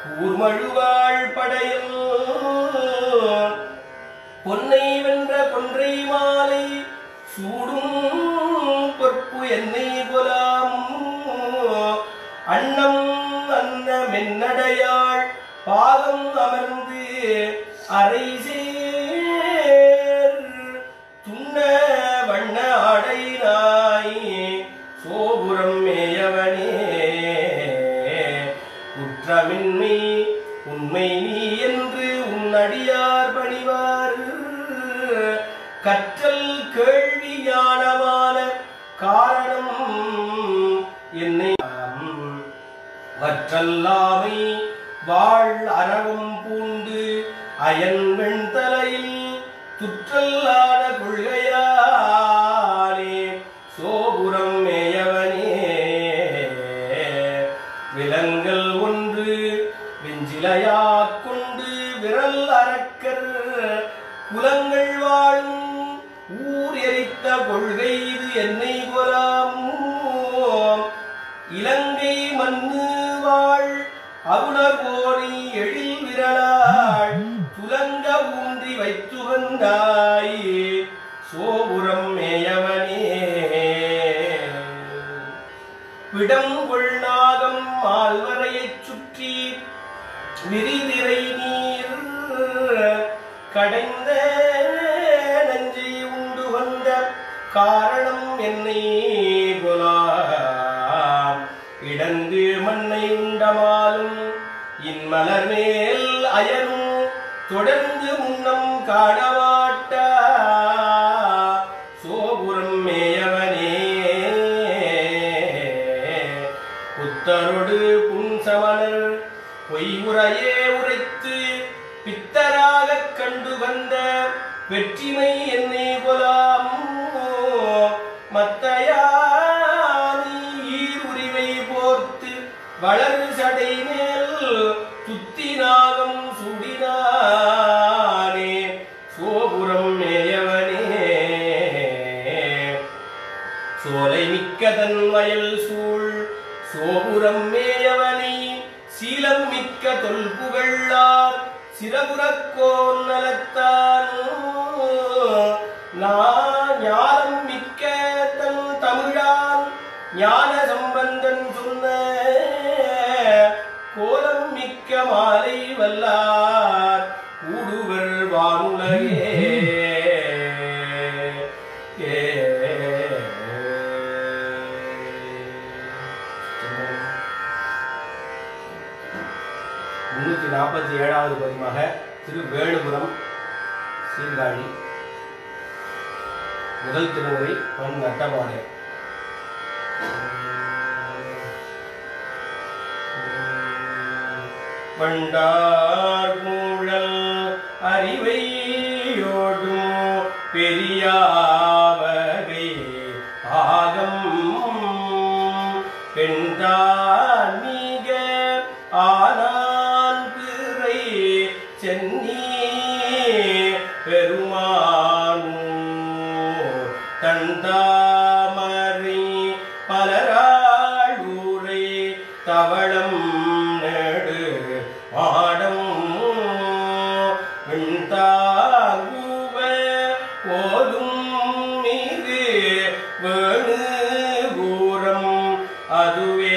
சூடும் பொற்பு என்னை கொலாம் அன்னம் அன்னமென்னடையாள் பாதம் அமர்ந்து அரை சேர் துண்ண வண்ண அடை நாய் சோபுரம் மேயவனே குற்றமின்மை உண்மை நீ என்று உன் அடியார் பணிவார் கற்றல் கேள்வி ஞானமான காரணம் என்னை வற்றல்லாமை வாழ் அறவும் பூண்டு அயன் வெண்தலையில் துற்றல்லாத கொள்கையாலே சோபுரம் மேயவனே விலங்கல் ஒன்று வெஞ்சிலையாக் கொண்டு விரல் அறக்கர் குலங்கள் வாழும் ஊர் எரித்த கொள்கை இது என்னை கொலாம் இலங்கை மண்ணு வாழ் அருணர் கோரி எழில் விரலாள் துலங்க ஊன்றி வைத்துகந்தாய் சோபுரம் மேயவனே விடம் கொள்நாகம் மால்வரையைச் சுற்றி விரிதிரை நீர் கடைந்த நஞ்சை உண்டு வந்த காரணம் என்னை கொலாம் இடந்து மண்ணை உண்டமாலும் இன்மலர் மேல் அயனும் தொடர்ந்து முன்னம் காணமாட்டா சோபுரம் மேயவனே புத்தரொடு புன்சமணர் பொய் உரையே உரைத்து பித்தராகக் கண்டு வந்த வெற்றிமை என்னை கொலாம் மத்தையானி ஈர் உரிமை போர்த்து வளரு சடை மேல் துத்தினாகம் சுடினானே சோபுரம் மேயவனே சோலை மிக்க தன் வயல் சூழ் சோபுரம் மேயவனை சீலம் மிக்க தொல்புகழார் சிறபுறக்கோன் நலத்தான் நான் ஞானம் மிக்க தன் தமிழான் ஞான சம்பந்தன் சொன்ன கோலம் மிக்க மாலை வல்லார் கூடுவர் வானுலகே ஏ முன்னூத்தி நாற்பத்தி ஏழாவது பதிவாக திரு வேணுபுரம் சீர்காழி முதல் திருமுறை பண் நட்டமாடு பண்டார் மூழல் அறிவையோடும் பெரியாவகை ஆகம் பெண்தான் மிக ஆனான் பிறை சென்னி பெருமானோ தந்தாமரை பலராளூரை தவளம் நெடு மாடம் விண்தாங்குவ போதும் மீது வேணு பூரம் அதுவே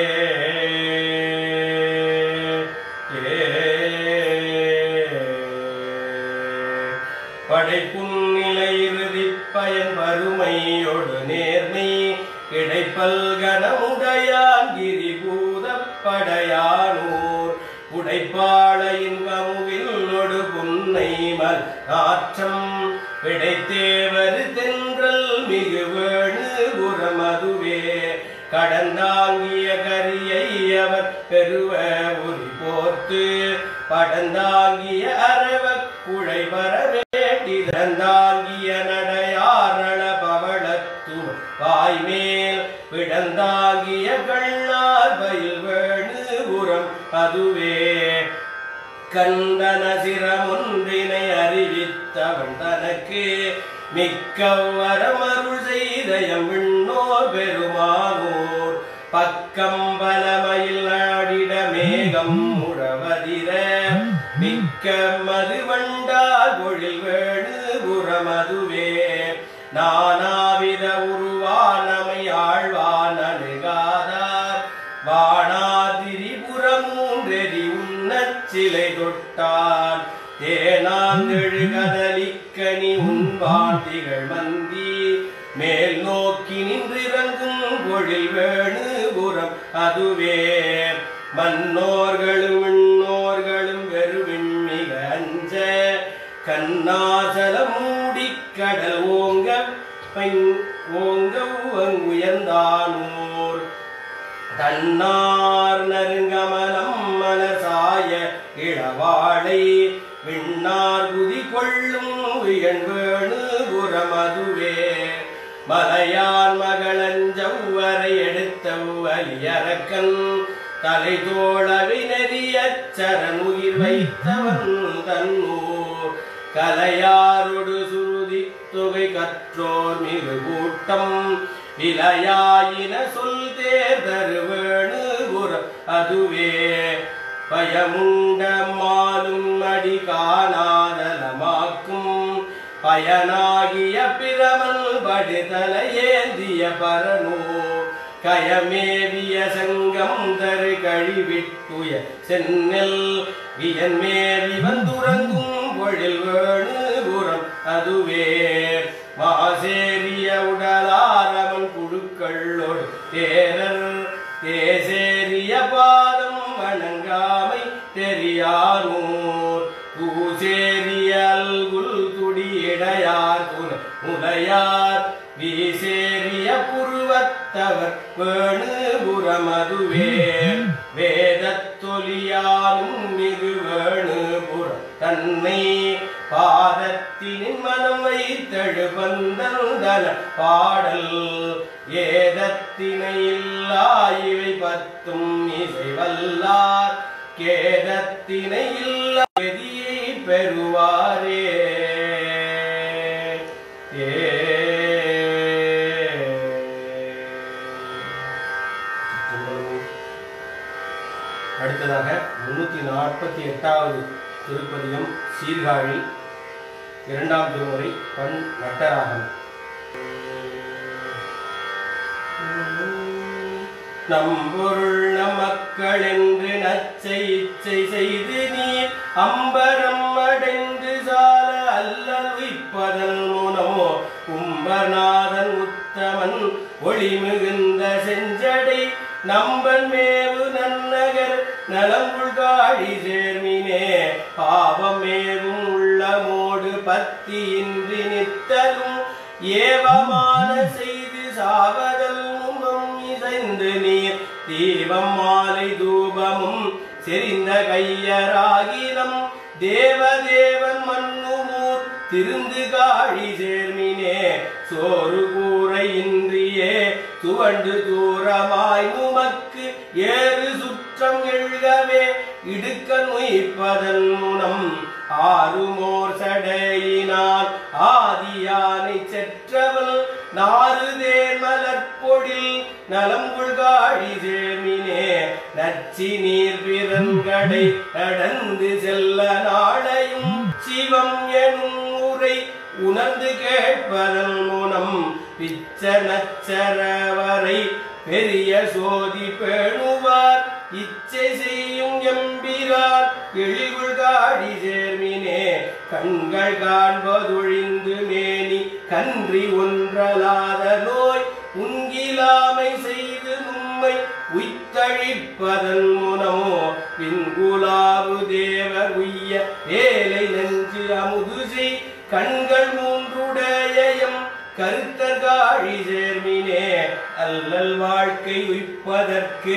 படைப்பும் நிலை இறுதிப் பயன் வறுமையோடு நேர்மை கிடைப்பல் கனமுடையான் கிரிபூதப் படையானூர் உடைப்பாள இன்பமுவில் நொடு புன்னை மல் நாற்றம் விடைத்தேவர் தென்றல் மிகு வேணு புறமதுவே கடந்தாங்கிய கரியை அவர் பெருவ உரி போர்த்து படந்தாங்கிய அரவ குழை வரவேட்டிறந்தாங்கிய நடையாரண பவளத்து வாய்மேல் விடந்தாங்கிய கண்ணார் பயில் வேணு புறம் அதுவே கந்தன சிரமொன்றினை அறிவித்தவன் தனக்கு மிக்க வரமருள் செய்தயம் விண்ணோர் பெருமானோர் பக்கம் பலமையில் நாடிட மேகம் முழவதிர மிக்க மதுவண்டார் பொழில் வேணு புறமதுவே நானாவித உருவானமை ஆழ்வான் அணுகாதார் வானாதிரிபுறமூன்றெறி உன்னச் சிலை தொட்டான் தேனாந்தெழு கதலிக்கனி உண்பான் திகழ் மந்தி மேல் நோக்கி நின்றிறங்கும் பொழில் வேணுபுறம் அதுவே மன்னோர்களும் விண்ணோர்களும் வெறுவின் மிக அஞ்ச கண்ணாசலம் மூடிக் கடல் ஓங்க பைங்- ஓங்க உயர்ந்தானூர் தன்னார் நறுங்கமலம் மலசாய இளவாளை விண்ணார் குதி கொள்ளும் வியன்வேணு புறமதுவே மலையான் மகளஞ்சவ்வரை எடுத்த வலியரக்கன் தலை தோழவினரியச் சரண் உயிர் வைத்தவன் தன்னூர் கலையாரொடு சுருதி தொகை கற்றோர் மிகு கூட்டம் இலையாயின சொல் தேர்தரு வேணுபுறம் அதுவே பயமுண்ட மாலும் அடி காணாதலமாக்கும் பயனாகிய பிரமல் படுதலையேந்திய பரனோ கயமேவிய சங்கம் தரு கழிவிட்டுய சென்னல் வியன்மேவி வந்துறங்கும் பொழில் வேணுபுறம் அதுவே மாசேரிய உடலாரவன் குழுக்களோடு தேரர் தேசேரிய பாதம் வணங்காமை தெரியானூர் தூசேரிய அல்குல் துடி இடையார் துண முலையார் வீசேரிய புருவத்தவர் வேணுபுறமதுவே வேதத்தொலியானும் மிகு வேணுபுறம் தன்னை பாதத்தினின் மனம் வைத்தழு பந்தந்தன பாடல் ஏதத்தினை இல்லா இவை பத்தும் இசை வல்லார் கேதத்தினை இல்லா கதியை பெறுவாரே ஏ அடுத்ததாக முன்னூத்தி நாற்பத்தி எட்டாவது திருப்பதிகம் சீர்காழி இரண்டாம் திருமுறை பண் நட்டராகம் நம்பொருள் நமக்கள் என்று நச்சை இச்சை செய்து நீர் அம்பரம் அடைந்து சால அல்லல் உய்ப்பதன் மூலமோ கும்பநாதன் உத்தமன் ஒளி மிகுந்த செஞ்சடை நம்பன் மேவு நன்னகர் நலங்குள் காழி சேர்மினே பாவமேவும் உள்ளமோடு பத்தியின்றி நித்தலும் ஏவமான செய்து சாவதல் முகம் இசைந்து நீர் தீபம் மாலை தூபமும் செறிந்த கையராகினம் தேவதேவன் மன்னுமூர் திருந்து காழி சேர்மினே சோறு கூரை இன்றியே துவண்டு தூரமாய் நுமக்கு ஏறு சுற்றம் எழுகவே இடுக்க நுய்ப்பதன் முனம் ஆறுமோர் சடையினான் ஆதியானை செற்றவள் நாறுதேர் மலர்பொழில் நலங்குள் காழி சேர்மினே நச்சி நீர் பிறன்கடை நடந்து செல்ல நாளையும் சிவம் எனும் உரை உணர்ந்து கேட்பதன் மூலம் பிச்ச நச்சரவரை பெரிய சோதி பேணுவார் இச்சை செய்யும் எம்பிரார் எழிகுள் காடி சேர்மினே கண்கள் காண்பதொழிந்து மேனி கன்றி ஒன்றலாத நோய் உங்கிலாமை செய்து நும்மை உய்த்தழிப்பதன் முனமோ பின்குலாவு தேவர் உய்ய வேலை நெஞ்சு அமுதுசி கண்கள் மூன்றுடையம் கருத்தர் காழி சேர்மினே அல்லல் வாழ்க்கை உய்ப்பதற்கு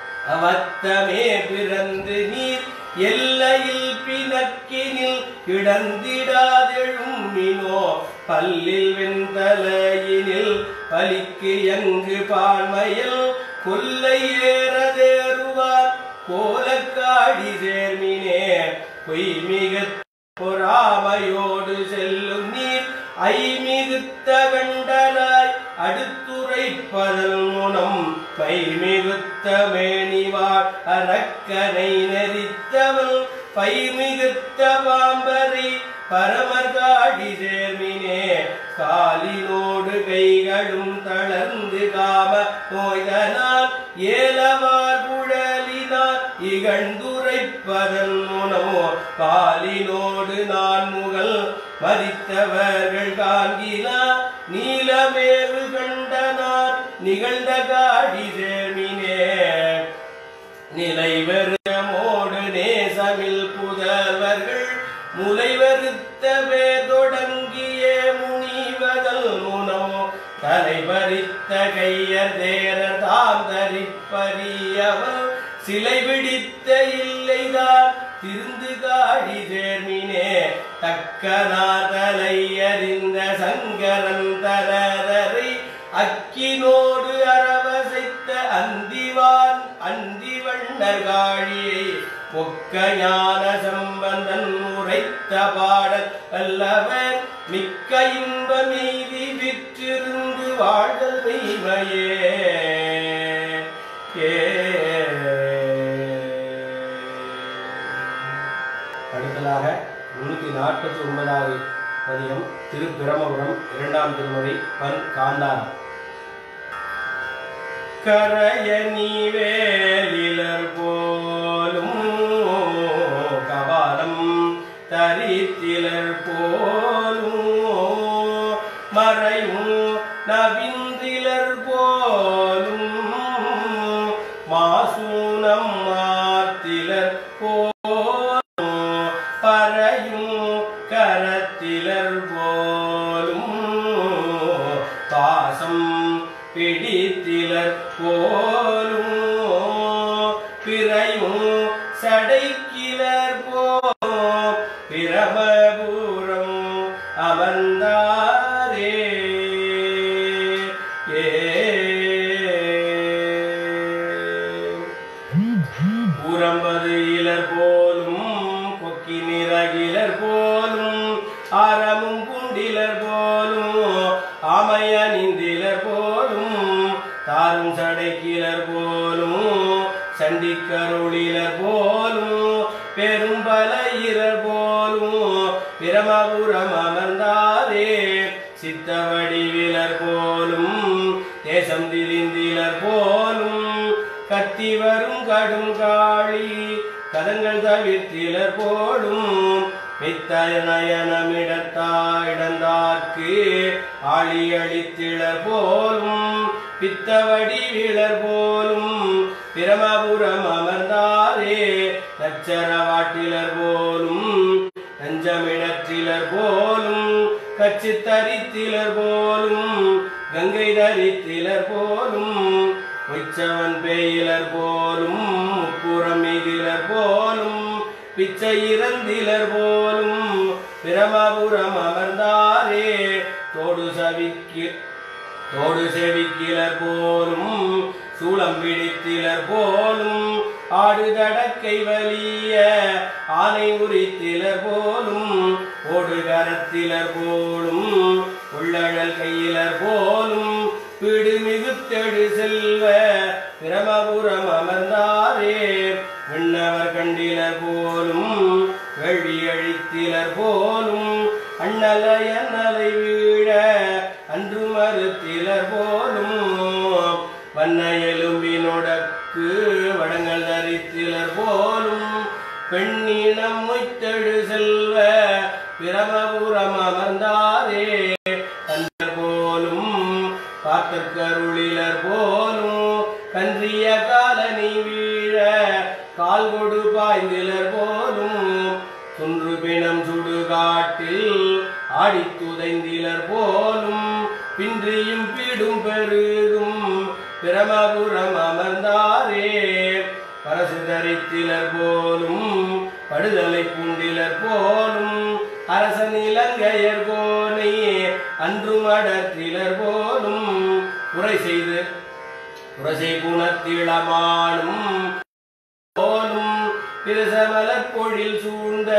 அவத்தமே பிறந்து நீர் எல்லையில் பிணக்கினில் கிடந்திடாதெழும் மினோ பல்லில் வெண்தலையினில் பலிக்கு எங்கு பான்மையில் கொல்லை ஏறதேறுவார் கோலக்காடி சேர்மினே பொய்மிக பொறாமையோடு செல்லும் நீர் ஐமிகுத்த கண்டனாய் அடுத்துரைப்பதன் முனம் மைமிகுத்த மேனிவாள் அரக்கனை நெறித்தவள் பைமிகுத்த பாம்பரை பரமர் காடி சேர்மினே காலினோடு கைகளும் தளர்ந்து காம நோய்தனால் ஏலவார் குழலினார் இகழ்ந்துரைப்பதன் முனமோ பாலினோடு நான் முகல் மதித்தவர்கள் காண்கிலா நீலமேவு கண்டனார் நிகழ்ந்த காடி சேர்மினே நிலைவருமோடு நேசமில் புதல்வர்கள் முலைவருத்தவே தொடங்கிய முனிவதல் முனமோ தலைபறித்த கையர் தேர தாம் தரிப்பறியவர் சிலை பிடித்த இல்லைதான் திருந்து காடி சேர்மினே தக்கனார் தலை அறிந்த சங்கரன் தரரை அக்கினோடு அரவசைத்த அந்திவான் அந்திவண்ணர் காழியை பொக்க ஞான சம்பந்தன் உரைத்த பாடல் அல்லவர் மிக்க இன்ப மீதி விற்றிருந்து வாழ்தல் மெய்மையே அடுத்ததாக முன்னூத்தி நாற்பத்தி ஒன்பதாவது பதியம் திருப்பிரமபுரம் இரண்டாம் திருமுறை பன் காந்தாரம் கரைய நீவேலிலர் போலும் கபாலம் தரித்திலர் போலும் மறையும் நவிந்திலர் போலும் மாசூனம் மாத்திலர் போலும் பறையும் கரத்திலர் போலும் பாசம் பிடித்திலர் போலும் பிறையும் சடைக்கிலர் போலும் பிரமபுரம் அமர்ந்தாரே ஊரம்பது இலர் போலும் கொக்கி நிறகிலர் போலும் ஆரமும் குண்டிலர் போலும் ஆமைய நிந்திலர் போலும் தாரும் சடைக்கிலர் போலும் சண்டிக்கருளிலர் போலும் பெரும் பல இரர் போலும் பிரமபுரம் அமர்ந்தாரே சித்த வடிவிலர் போலும் தேசம் திரிந்திலர் போலும் கத்தி வரும் கடும் காளி கதங்கள் தவிர்த்திலர் போலும் மித்தய நயனமிடத்தா இடந்தார்க்கு ஆளி அளித்திளர் போலும் பித்தவடி விளர் போலும் பிரமபுரம் அமர்ந்தாரே நச்சரவாட்டிலர் போலும் நஞ்சமிடத்திலர் போலும் கச்சி தரித்திலர் போலும் கங்கை தரித்திலர் போலும் உச்சவன் பேயிலர் போலும் முப்புறம் மீதிலர் போலும் பிச்சை இறந்திலர் போலும் பிரமபுரம் அமர்ந்தாரே தோடு சவிக்கு தோடு செவிக்கிலர் போலும் சூளம் பிடித்திலர் போலும் ஆடு தடக்கை வலிய ஆனை உரித்திலர் போலும் ஓடு கரத்திலர் போலும் உள்ளழல் கையிலர் போலும் வீடு மிகுத்தெடு செல்வ பிரமபுரம் அமர்ந்தாரே விண்ணவர் கண்டிலர் போலும் வெள்ளி அழித்திலர் போலும் அண்ணலை அண்ணலை வீழ அன்று மறுத்திலர் போலும் வண்ண எலும்பினொடக்கு வடங்கள் தரித்திலர் போலும் பெண்ணினம் மொய்த்தெடு செல்வ பிரமபுரம் அமர்ந்தாரே கண்டர் போலும் பார்த்தற்கருளிலர் போலும் கன்றிய காலனி வீழ கால் கொடு பாய்ந்திலர் போலும் துன்று பிணம் சுடுகாட்டில் ஆடித் துதைந்திலர் போலும் பின்றியும் பீடும் பெருகும் பிரமபுரம் அமர்ந்தாரே பரசு தரித்திலர் போலும் படுதலை பூண்டிலர் போலும் அரசன் இலங்கையர் கோனை அன்றும் அடர்த்திலர் போலும் உரை செய்து உரசை குணத்திளமானும் போலும் பிரசமலர் பொழில் சூழ்ந்த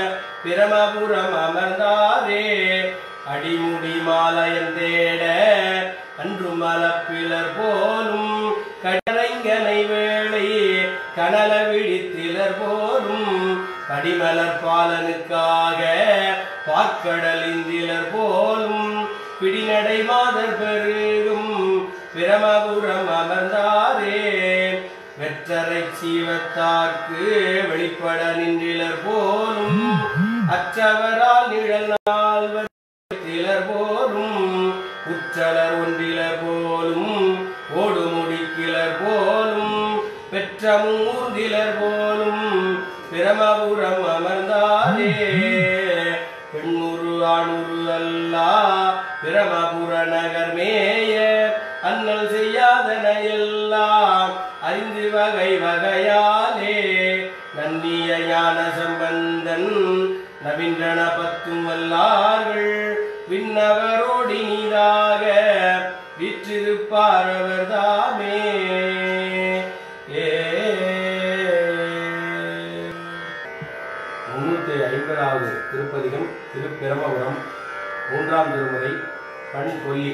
பிரமபுரம் அமர்ந்தாரே அடிமுடி மாலயன் தேட அன்று மலப்பிலர் போலும் கடலைங்கனை வேளை கனல விழித்திலர் போலும் படிமலர் பாலனுக்காக பாக்கடல் இந்திலர் போலும் பிடிநடை மாதர் பெருகும் பிரமபுரம் அமர்ந்தாரே வெற்றரை சீவத்தார்க்கு வெளிப்பட நின்றிலர் போலும் அற்றவரால் நிழல் நால்வர் திலர் போலும் உற்றலர் ஒன்றிலர் போலும் ஓடுமுடிக்கிலர் போலும் பெற்ற மூர்ந்திலர் போலும் பிரமபுரம் அமர்ந்தாரே பெண்ணுரு ஆணுரு அல்லா பிரமபுர நகர் மேய அண்ணல் செய்யாதன எல்லாம் அறிந்து வகை வகையாலே நன்னிய ஞான சம்பந்தன் நவீன்றன பத்தும் வல்லார்கள் விண்ணவரோடி நீதாக விற்றிருப்பார் அவர் தாமே ஏ முன்னூற்றி ஐம்பதாவது திருப்பதிகம் திருப்பிரமபுரம் மூன்றாம் திருமுறை பண் கொல்லி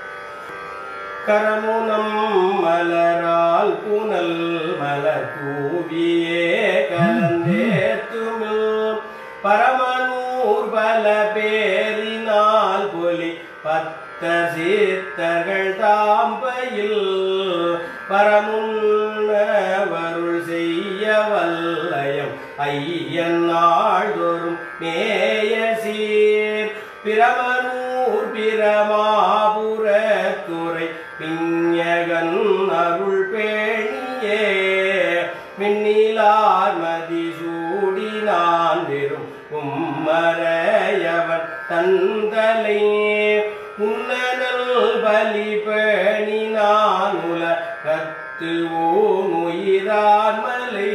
கரமுனம் மலரால் புனல் மலர் தூவியே கலந்தேத்துமில் பரமனூர் பல பேரினால் பொலி பத்த சீத்தர்கள் தாம்பையில் பரமுன்னவருள் செய்ய வல்லயம் ஐயன் நாள்தோறும் மேய சீர் பிரமனூர் பிரமாபுரத்துறை பிஞகன் அருள் பேணியே மின்னிலார் மதி சூடினான் வெறும் உம்மரையவன் தந்தலை உன்னனல் பலி பேணினான் உலகத்து ஊனுயிரான் மலை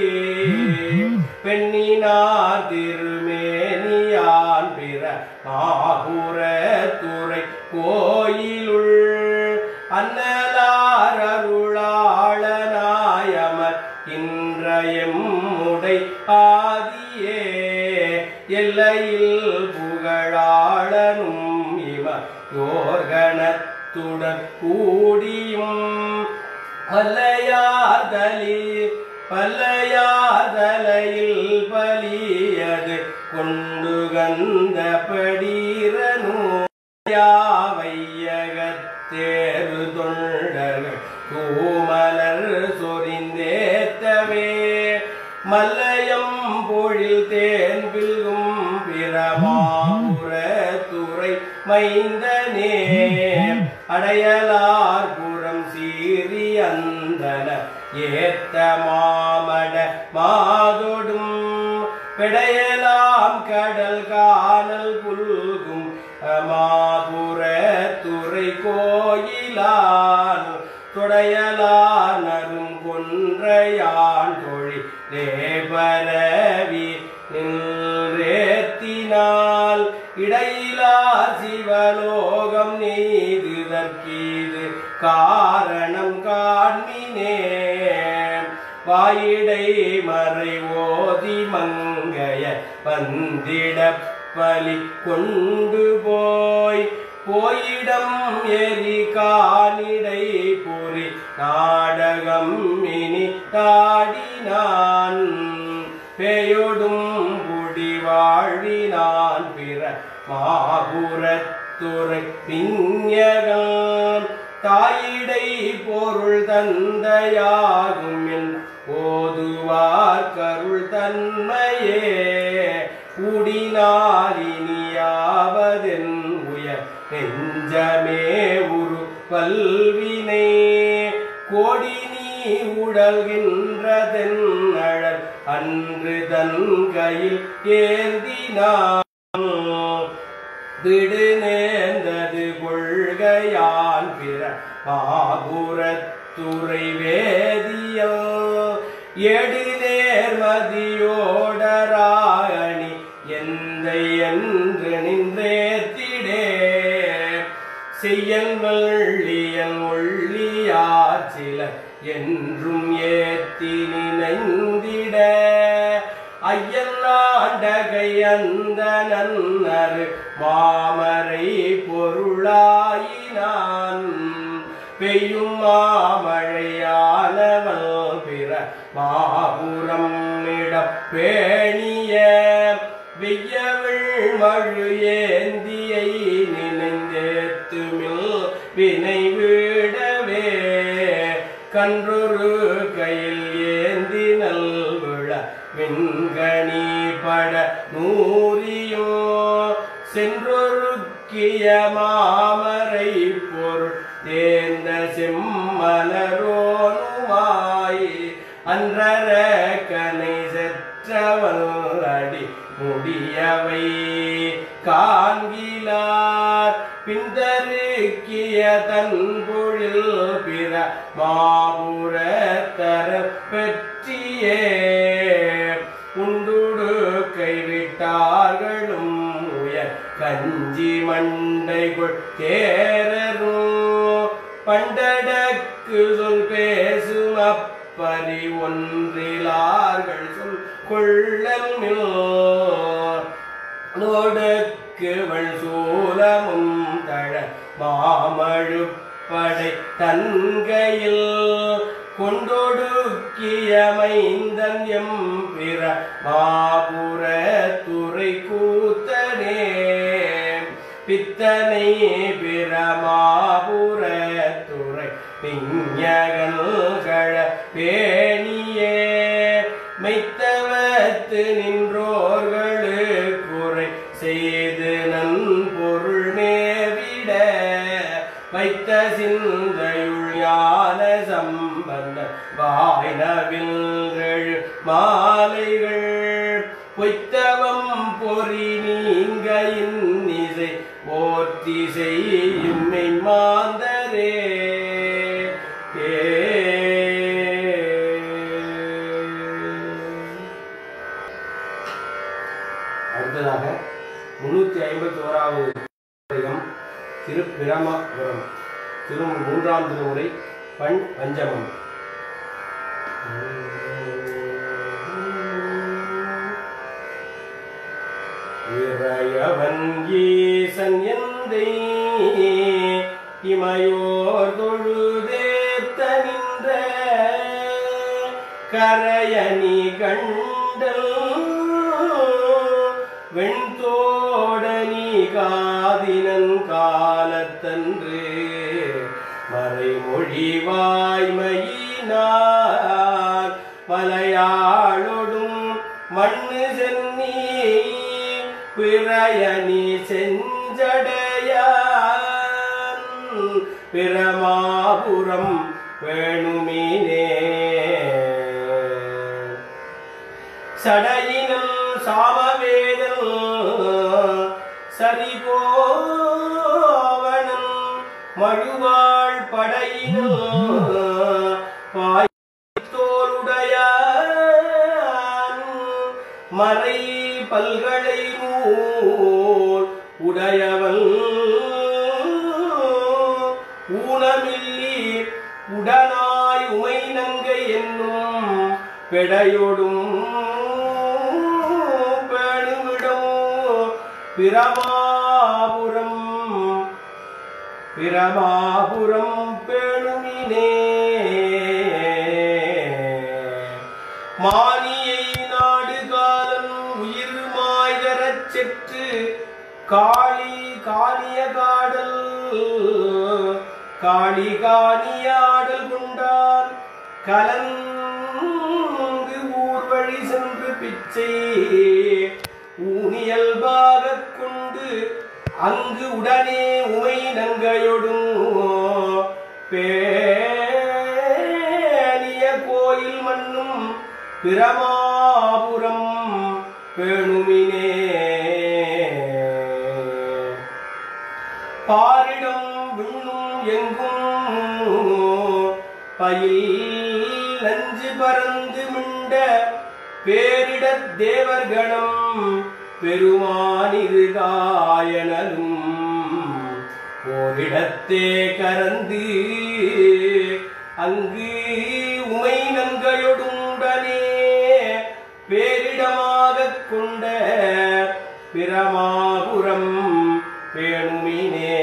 பெண்ணினார் திருமேனியான் பிற மாபுர துறை கோயிலுள் அன்னலார் அருளாளனாயமர் இன்றையம் உடை ஆதியே எல்லையில் புகழாளனும் இவ யோர்கணத்துடன் கூடியும் பல்லையாதலி பல்லையாதலையில் பலியது கொண்டு கந்த படீரனோ யாவையகத்தேறு தொண்டர்கள் தூமலர் சொரிந்தேத்தவே மல்லையம் பொழில் தேன் பில்கும் பிரமாபுர துறை மைந்தனே அடையலார் புறம் சீறி அந்தன ஏத்த மாமட மாதொடும் பெடையலாம் கடல் காணல் புல்கும் மாபுர துறை கோயிலான் தொடையலார் நரும் கொன்றையான் தொழில் லேபரவி நின்றேத்தினால் இடையிலா சிவலோகம் நீதுதற்கீது காரணம் காண்மினே வாயிடை மறை ஓதி மங்கைய வந்திட பலி கொண்டு போய் போயிடம் எரி காணிடை புரி நாடகம் இனி தாடினான் பேயொடும் குடி வாழ்வினான் பிற மாபுரத்துறை பிஞகம் தாயிடை பொருள் தந்தையாகும் என் ஓதுவார் கருள் தன்மையே கூடினாலினியாவதென் உயர் நெஞ்சமே உரு பல்வினை கோடி நீ உடல்கின்றதென் அழல் அன்று தன் கையில் ஏந்தினான் திடு நேர்ந்தது கொள்கையான் பிற மாபுரத்துறை வேதியல் எடு நேர்மதியோடராயணி எந்த என்று நின்றேத்திடே செய்யல் வள்ளியல் ஒள்ளியார் சில என்றும் ஏத்தி நினைந்திட ஐயன் ஆண்டகை அந்த நன்னரு மாமரை பொருளாயினான் பெய்யும் மாமழையானவள் பிற மாபுரம் இடம் பேணிய வெய்யவிள் மழு ஏந்தி ஏத்துமில் வினை விடவே கன்றொரு கையில் ஏந்தி நல்விழ விண்கணி பட நூறியோ சென்றொருக்கிய மாமரை பொருள் தேர்ந்த செம்மலரோனுமாய் அன்றர கனை செற்றவள் அடி முடியவை காண்கிலார் பின்தருக்கிய தன் பொழில் பிற மாபுர தர பெற்றியே உண்டுடு கைவிட்டார்களும் உயர் கஞ்சி மண்டைக்குள் தேரரும் பண்டடக்கு சொல் பேசும் அப்பரி ஒன்றிலார்கள் சொல் கொள்ளல் நோடுக்குவள் சூலமும் தழ மாமழுப்படை தன்கையில் கொண்டொடுக்கிய மைந்தன் எம் பிற மாபுர துறை கூத்தனே பித்தனை பிற மாபுர துறை பிஞகல்கள பேணியே மெய்த்தவத்து நின்றோர்களு குறை செய்து நன்பொருள் மேவிட வைத்த சிந்தையுள் ஞான சம்பந்த வாய்னவில்கள் மாலைகள் பொய்த்தவம் பொறி நீங்க இன்னிசை போற்றி செய்யும் மெய்மாந்தரே அடுத்ததாக முன்னூத்தி ஐம்பத்தி ஓராவது பதிகம் திருப்பிரமபுரம் திரு மூன்றாம் திருமுறை பண் பஞ்சமம் இறையவன் ஈசன் எந்தை இமையோர் தொழுதேத்த நின்ற கரையணி கண்டல் வெண்தோடனி காதினன் காலத்தன்று மறைமொழி வாய்மையினார் மலையாளொடும் மண்ணு சென்னி பிறையணி செஞ்சடையான் பிரமாபுரம் வேணுமினே சடையினல் சாமவேதல் சரிபோவனன் மழுவாள் படையினல் பாய்த்தோளுடையான் மறை பல்களை நூல் உடையவன் ஊனமில்லி உடனாய் உமை நங்கை என்னும் பெடையொடும் பேணுமிடம் பிரமாபுரம் பிரமாபுரம் பேணுமினே மானியை நாடு காலன் உயிர் மாய்கரச் செற்று காளி காணிய காடல் காளி காணியாடல் கொண்டான் கலந்து ஊர்வழி சென்று பிச்சை ஊனியல்பாகக் கொண்டு அங்கு உடனே உமை நங்கையொடும் பேணிய கோயில் மண்ணும் பிரமாபுரம் பேணுமினே பாரிடம் விண்ணும் எங்கும் பயில் நஞ்சு பறந்து மிண்ட பேரிடத் தேவர்கணம் பெருமானிது காயனலும் ஓரிடத்தே கரந்து அங்கு உமை நங்கையொடுண்டனே பேரிடமாகக் கொண்ட பிரமாபுரம் பேணுமினே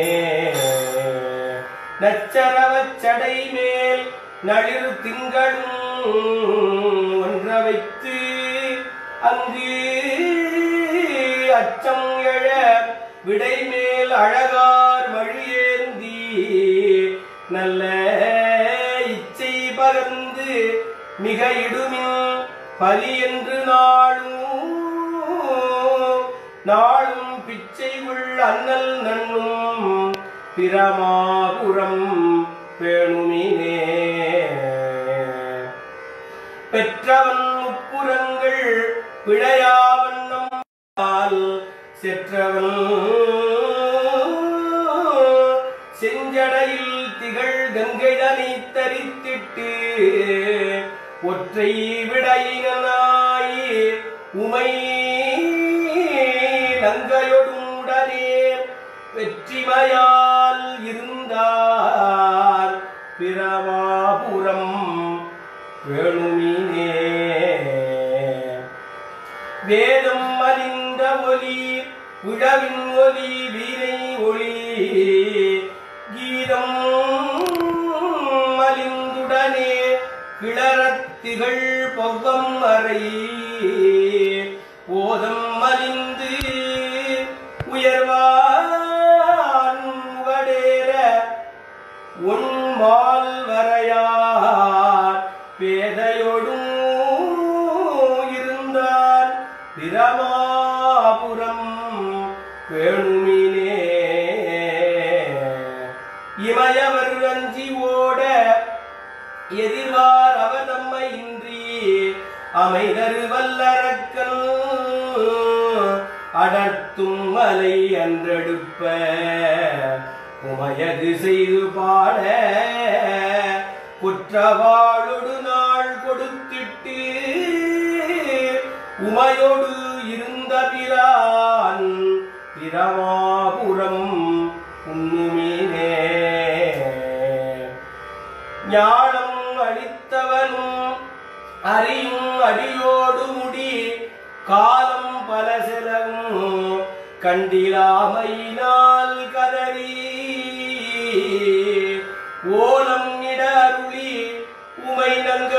நச்சரவச் சடை மேல் நளிர் திங்களும் ஒன்ற வைத்து அங்கு அச்சம் எழ விடை மேல் அழகார் வழியேந்து நல்ல இச்சை பகர்ந்து மிக இடுமின் பலி என்று நாளும் நாளும் பிச்சை உள் அண்ணல் நன்னும் பிரமாபுரம் பேணுமினே பெற்றவன் முப்புறங்கள் பிழையாவண்ணம் ஆல் செற்றவன் செஞ்சடையில் திகழ் கங்கைதனை தரித்திட்டு ஒற்றை விடையினாய் உமை நங்கையொடுடனே வெற்றிமையால் இருந்தார் பிரமாபுரம் வேணுமினே வேதம் மலிந்த ஒலி உழவின் ஒலி வீணை ஒளி கீதம் மலிந்துடனே கிளறத் திகழ் பொவ்வம் அறை ஓதம் மலிந்து உயர்வான் முகடேற உன்மால் வரையார் பேதையொடும் இருந்தான் பிரமாபுரம் வேணுமினே இமயவர் அஞ்சி ஓட எதிர்வார் அவர் நம்மை இன்றி அமைதரு வல்லரக்கன் அடர்த்தும் மலை அன்றெடுப்ப உமையது செய்து பாட குற்றவாளொடு நாள் கொடுத்திட்டு உமையோடு இருந்த பிரான் பிரமாபுரம் உண்ணுமீனே ஞானம் அளித்தவனும் அறியும் அடியோடு முடி காலம் பல செலவும் கண்டிலாமையினால் கதறி ஓலம் இட அருளி உமை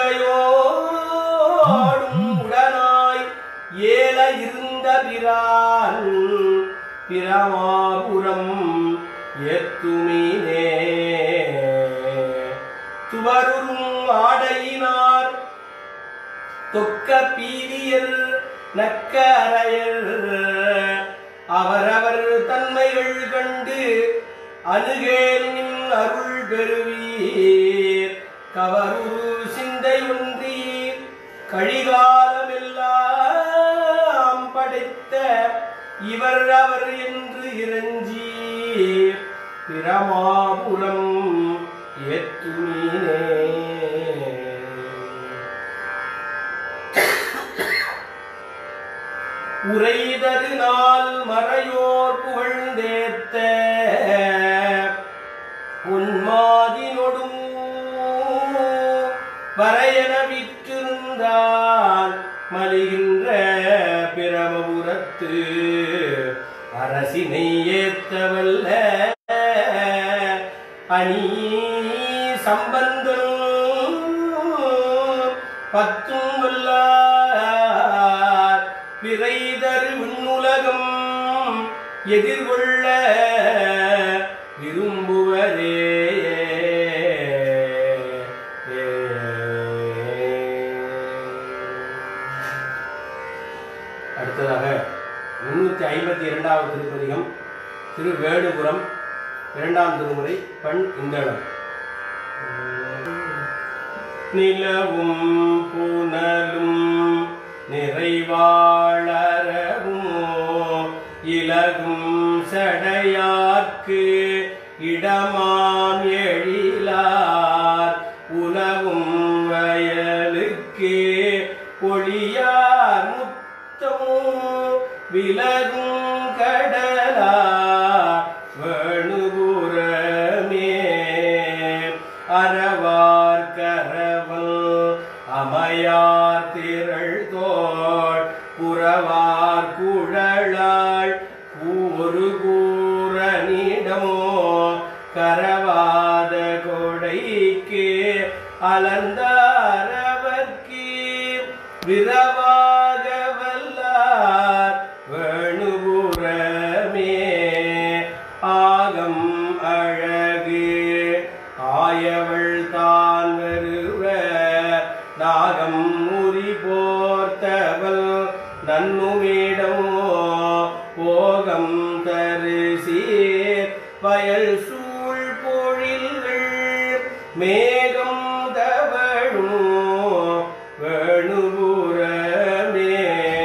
நங்கையோடும் உடனாய் ஏல இருந்த பிரான் பிரமாபுரம் ஏத்துமினே துவருறும் ஆடையினார் தொக்க பீலியர் நக்க அறையர் அவரவர் தன்மைகள் கண்டு அணுகேனின் அருள் பெறுவீர் கவருரு சிந்தை ஒன்றி கழிகாலமெல்லாம் படைத்த இவர் அவர் என்று இறஞ்சி பிரமாபுரம் ஏற்றுமீனே உரைதரு நாள் மறையோர் புகழ்ந்தேத்த உன்மாதினொடும் வரையன விற்றிருந்தான் மலிகின்ற பிரமபுரத்து அரசினை ஏத்தவல்ல அணி சம்பந்தம் பத்தும் வல்லார் விரைதரு விண்ணுலகம் எதிர்கொள்ள விரும்புவரே அடுத்ததாக முன்னூத்தி ஐம்பத்தி இரண்டாவது திருப்பதிகம் திரு வேணுபுரம் இரண்டாம் திருமுறை பண் இந்தளம் நிலவும் புனலும் நிறைவாளரவும் இலகும் சடையார்க்கு இடமாம் எழிலார் உலவும் வயலுக்கு ஒளியார் முத்தம் விலகும் கடலா வேணுபுரமே அறவார் கரவல் அமையார் திரள் தோள் புறவார் குழலாள் கூறு கூறனிடமோ கரவாத கொடைக்கு அலர்ந்தாரவர்க்கு விரவாக வல்லார் வேணுபுரமே ஆகம் அழகு ஆயவள் தான் வருவ நாகம் உரி போர்த்தவள் நன்னுமிடமோ போகம் தரிசீர் வயல் சூழ் பொழில்கள் மேகம் தவழும் வேணுபுரமே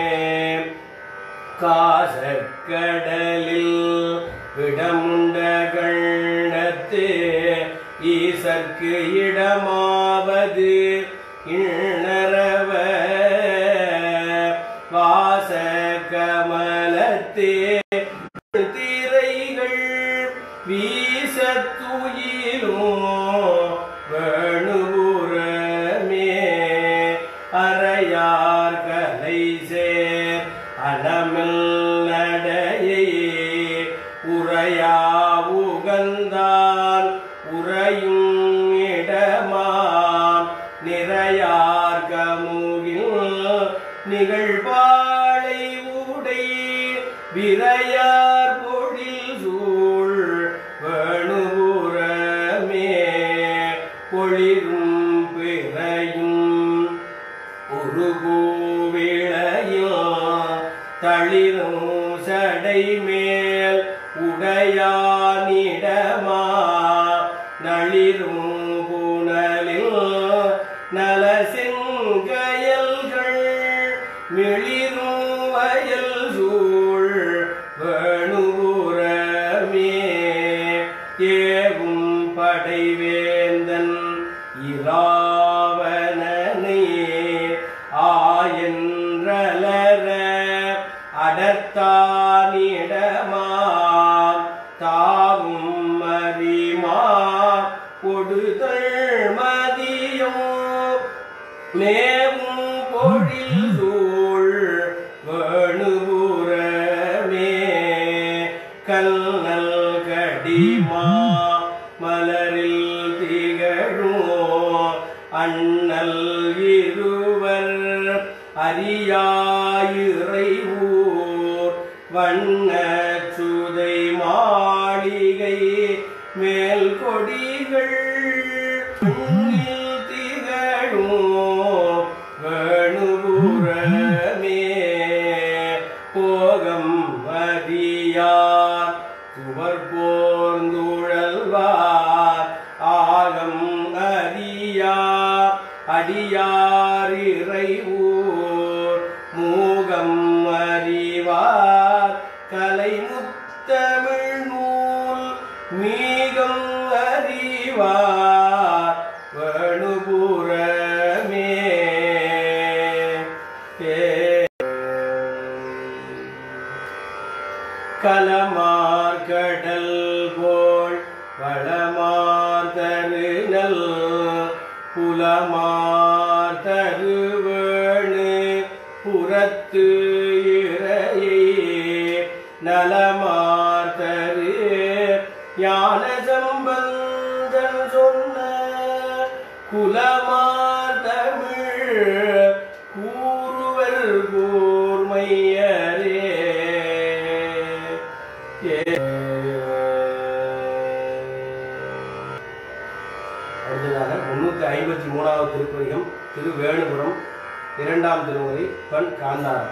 காசக்கடலில் விடமுண்ட கண்ணத்து ஈசற்கு இடமாவது இணரவ வாச கமலத்தே திரைகள் வீசத்துயிலும் வேணுபுரமே அறையார் கலை சேர் அனமில் நடையே உரையா உகந்தான் உறையும் இடமாம் நிறையார் கமுகில் நிகழ்பாளை உடை விரையார் பொழில் சூழ் வேணுபுரமே பொழிரும் பிறையும் உருகூவிளையும் தளிரும் சடை மேல் உடையானிடமா நளிரும் புனலில் நலசெங்கயல்கள் மிளிரும் வயல் சூழ் வேணுபுரமே ஏகும் படைவேந்தன் இராவணனே ஆயன்றலர அடர்த்தானிடமா தாவும் மரிமா கொடுதள் மதியம் மேவும் பொழில் சூழ் வேணுபுரமே கல்லல் கடிமா மலரில் திகழும் அண்ணல் இருவர் அரியாயிரை ஊர் வண்ண சுதை மாளிகை மேல் கொடிகள் விண்ணில் திகழும் வேணுபுரமே போகம் மதியார் துவர் போர்ந்துழல்வார் ஆகம் அறியா அடியார் இறைவூர் மூகம் அறிவார் கலைமுத்தமிழ் நூல் மீகம் அறிவார் வேணுபுரமே கலமார் கடல் போல் வளமார் தருநல் புலமார் தருவேணு புறத்து இறையே நலமார் தரு ஞான சம்பந்தன் சொன்ன குலமார் தமிழ் கூறுவர் கூர்மையரே அடுத்ததாக முன்னூத்தி ஐம்பத்தி மூணாவது திருப்பதிகம் திருவேணுபுரம் இரண்டாம் திருமுறை பண் காந்தாரம்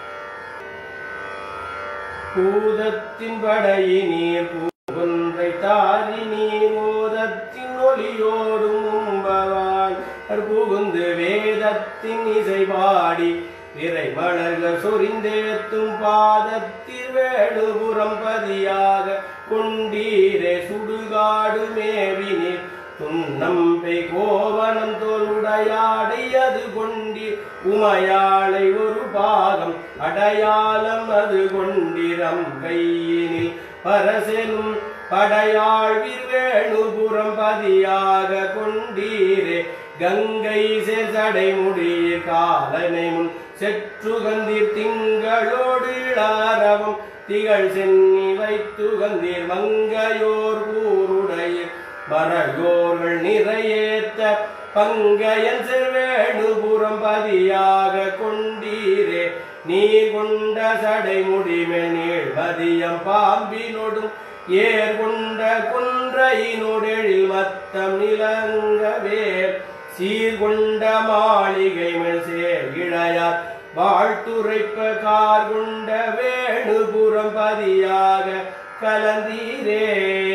பூதத்தின் படையினீர் பூவொன்றை தாரி நீர் ஓதத்தின் ஒளியோடும் உம்பவாய் புகுந்து வேதத்தின் இசை பாடி விரை மலர்கள் சொரிந்தேத்தும் பாதத்தில் வேணுபுறம் பதியாக கொண்டீரே சுடுகாடு மேவினீர் துன்னம்பை கோவனம் தோளுடையாடை அது கொண்டீர் உமையாளை ஒரு பாகம் அடையாளம் அது கொண்டிரம் கையினில் பரசெனும் படையாழ்விர் வேணுபுறம் பதியாக கொண்டீரே கங்கை செசடை முடியீர் காலனை முன் செற்றுகந்தீர் திங்களோடு இளாரவம் திகழ் சென்னி வைத்துகந்தீர் மங்கையோர் கூருடையீர் மறையோர்கள் நிறையேத்த பங்கையன் செவ்வேணுபுறம் பதியாக கொண்டீரே நீ கொண்ட சடை முடிமெல் நீள் மதியம் பாம்பினொடும் ஏர் கொண்ட கொன்றையினுடெழில் மத்தம் நிலங்கவே சீர்கொண்ட மாளிகை மேல் சேர் இழையார் வாழ்த்துரைப்ப கார் கொண்ட வேணுபுறம் பதியாக கலந்தீரே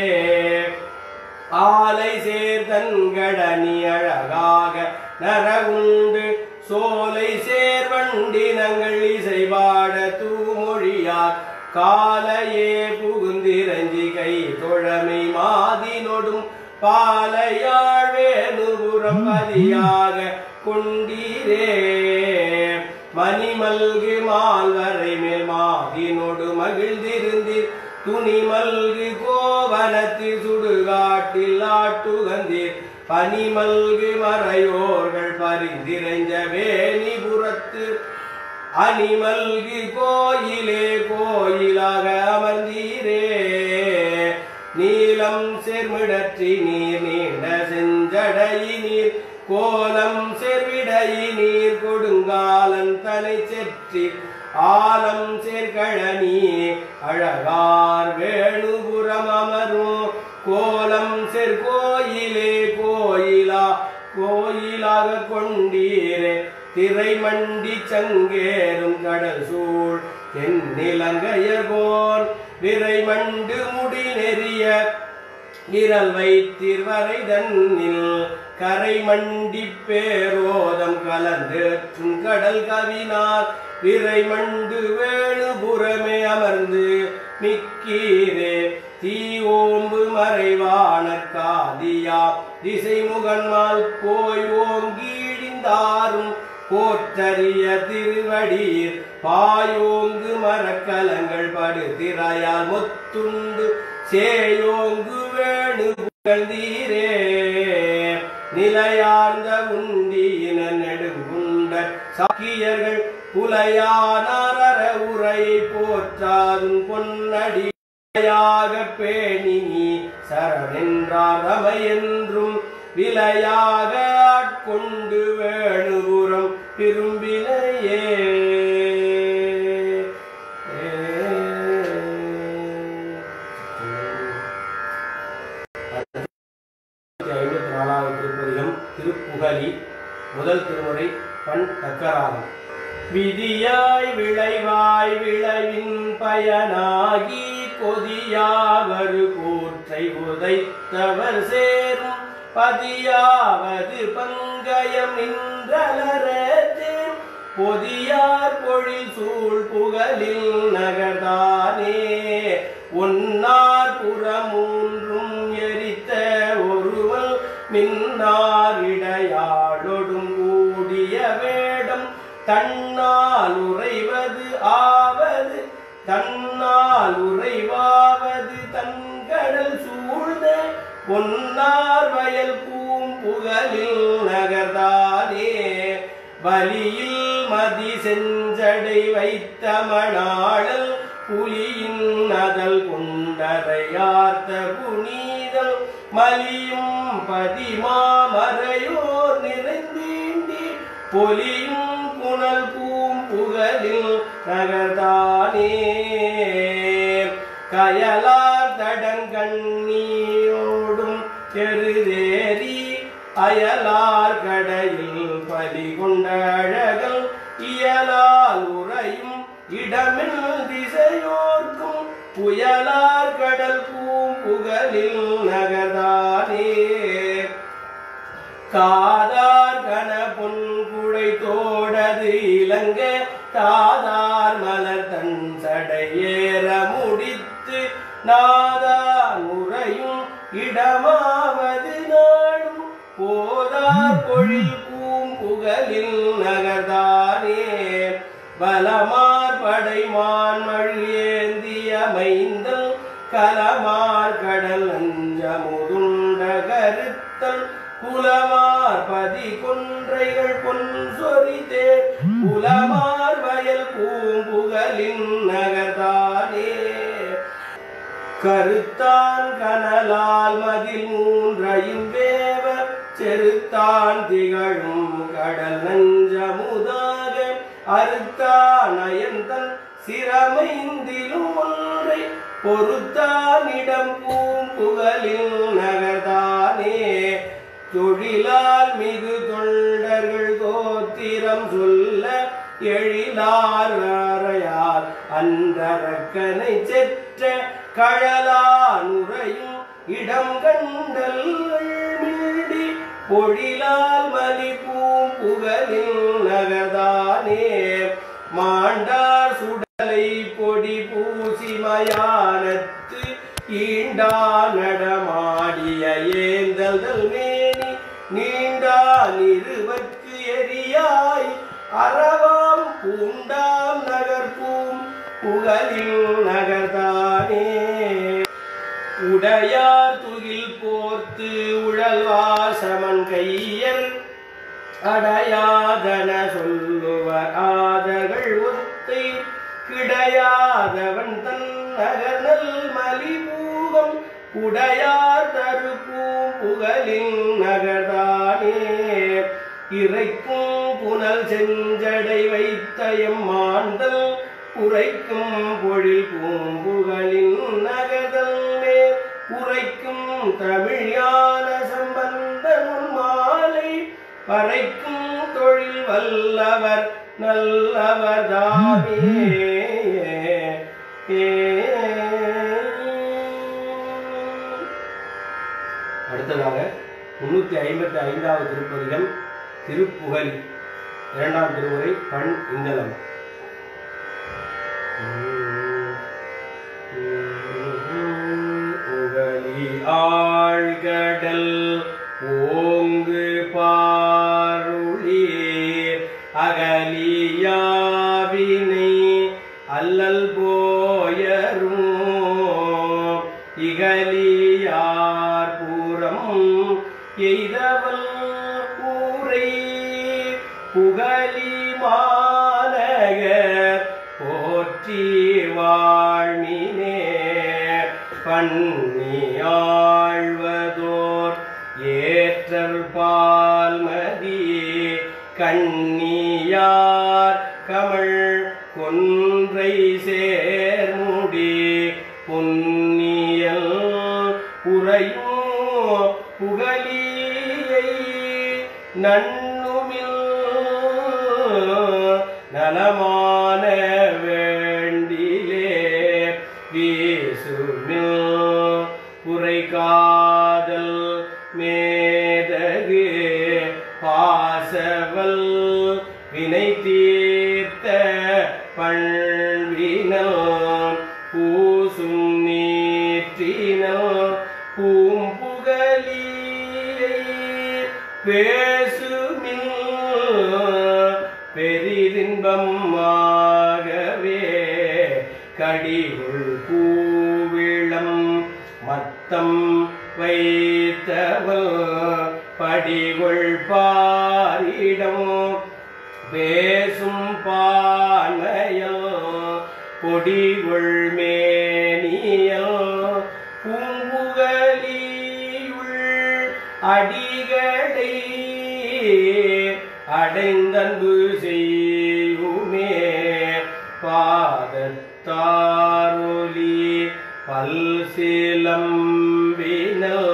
ஆலை சேர்தன்கடனி அழகாக நரகுண்டு சோலை சேர்வண்டினங்கள் இசைவாட தூமொழியார் காலையே புகுந்திரஞ்சி கை தொழமை மாதினொடும் பாலையாழ் வேணுபுறம் பதியாக கொண்டீரே மணிமல்கு மால்வரை மேல் மாதினொடு மகிழ்ந்திருந்தீர் துணி மல்கு கோவனத்தில் சுடுகாட்டில் ஆட்டுகந்தீர் பனிமல்கு மறையோர்கள் பரிந்திரைஞ்ச வேணிபுரத்து அணிமல்கு கோயிலே கோயிலாக அமர்ந்தீரே நீலம் செர்மிடற்றி நீர் நீண்ட செஞ்சடையி நீர் கோலம் செர்விடையி நீர் கொடுங்காலன் தனை செற்றி ஆலம் சேர்கழனி அழகார் வேணுபுரம் அமரும் கோலம் செற்கோயிலே கோயிலா கோயிலாக கொண்டீரே திரைமண்டி சங்கேறும் கடல் சூழ் தென்னிலங்கையர்கோர் விரைமண்டு முடி நெறிய விரல் வைத்திர் வரை தன்னில் கரை மண்டி பேரோதம் கலந்தேற்றும் கடல் கவினார் விரை மண்டு வேணுபுறமே அமர்ந்து மிக்கீரே தீ ஓம்பு மறைவான காதியா திசை முகன்மால் போய் ஓங்கீழிந்தாரும் போற்றறிய திருவடீர் பாயோங்கு மரக்கலங்கள் படு திரையால் முத்துண்டு சேயோங்கு வேணு புகழ்ந்தீரே நிலையார்ந்த உண்டியின நெடுங்குண்ட சாக்கியர்கள் புலையானார உரையை போற்றாதும் பொன்னடி விலையாக பேணி நீ சரணென்றார் என்றும் விலையாக ஆட்கொண்டு வேணுபுறம் விரும்பினையே ஐம்பத்தி நாலாவது திருப்பதிகம் திருப்புகலி முதல் திருமுறை பண் தக்கராகம் விதியாய் விளைவாய் விளைவின் பயனாகி கொதியாவரு கூற்றை உதைத்தவர் சேரும் பதியாவது பங்கயம் நின்றலரேன் பொதியார் பொழில் சூழ் புகழில் நகர்தானே ஒன்னார் புறமூன்றும் எரித்த ஒருவன் மின்னார் இடையாளொடும் கூடிய வேடம் தன்னால் உறைவது ஆவது தன்னால் உறைவாவது தன்கடல் சூழ்ந்த பொன்னார் வயல் பூம்புகலில் நகர்தானே வலியில் மதி செஞ்சடை வைத்த மணாளல் புலியின் அதல் கொண்டரையார்த்த புனீதம் மலியும் பதிமாமறையோர் நிறைந்தீண்டி பொலியும் புனல் பூம்புகலில் நகர்தானே கயலார் தடங்கண்ணீயோடும் தெருதேறி அயலார் கடையில் பலி கொண்ட அழகல் இயலால் உறையும் இடமில் திசையோர்க்கும் புயலார் கடல் பூம்புகலில் நகர்தானே காதார் கன பொன்குடை தோடது இலங்க தாதார் மலர் தன் சடையேற முடித்து நாதார் முறையும் இடமாவது நாடும் போதார் பொழில் பூம்புகலில் நகர்தானே பலமார் படைமான் மழு ஏந்திய மைந்தல் கலமார் கடல் அஞ்சமுதுண்ட கருத்தல் குலமார் பதி கொன்றைகள் பொன் சொரிதே குலமார் வயல் பூம்புகலின் நகர்தானே கருத்தான் கனலால் மதில் மூன்றையும் வேவ செருத்தான் திகழும் கடல் நஞ்சமுதாக அறுத்தான் அயந்தன் சிரமைந்திலும் ஒன்றை பொறுத்தானிடம் பூம்புகலில் நகர்தானே தொழிலால் மிகு தொண்டர்கள் தோத்திரம் சொல்ல எழிலார் வரையார் அன்றரக்கனை செற்ற கழலானுரையும் இடம் கண்டல் மீடி பொழிலால் மலி பூம்புகலில் நகர்தானே மாண்டார் சுடலை பொடி பூசி மயானத்து ஈண்டா நடமாடிய ஏந்தல் மேனி நீண்டா நிறுவற்கு எரியாய் அறவாம் பூண்டாம் நகர்பூம் புகழில் நகர்தானே உடையார் துகில் போர்த்து உழல்வாசமன் கையர் அடையாதன சொல்லுவர் ஆதர்கள் ஒத்தை கிடையாதவன் தன் நகர்நல் மலிபூகம் உடையார் தருப்பூம் புகழின் நகர்தானே இறைக்கும் புனல் செஞ்சடை வைத்த எம்மாந்தல் உரைக்கும் பொழில் பூம்புகளின் நகர்தல் மேல் உரைக்கும் தமிழ் ஞான சம்பந்தன் மாலை பறைக்கும் தொழில் வல்லவர் நல்லவர் தாமே அடுத்ததாக முன்னூத்தி ஐம்பத்தி ஐந்தாவது திருப்பதிகம் திருப்புகழி இரண்டாம் திருமுறை பண் இந்தளம் உகலி ஆழ்கடல் ஓங்கு பாருளீர் அகலியாவினை அல்லல் போயரும் இகலியார் பூரம் எய்தவல் ஊரை புகழி மாநகர் போற்றி வாழ்மினே பண்ணியாழ்வதோர் ஏற்றல் பால்மதி கண்ணியார் கமழ் கொன்றை சேர்முடி புன்னியல் உறையும் புகழியை நன்னுமில் நலமான வேண்டிலே வீசுமில் குறை காதல் மேதகு பாசவல் வினை தீர்த்த பண்பினல் பூசும் நீற்றினல் பூம்புகலியை பேசுமில் பெரிதின்பம் ஆகவே கடிகுள் பூவிளம் மத்தம் வைத்தவள் படிகுள் பாரிடம் பேசும் பான்மையல் பொடிகுள் மேனியல் பூம்புகலியுள் அடிகளை அடைந்தன்பு செய்யுமே பாதத்தாரொலி பல் சிலம்பினல்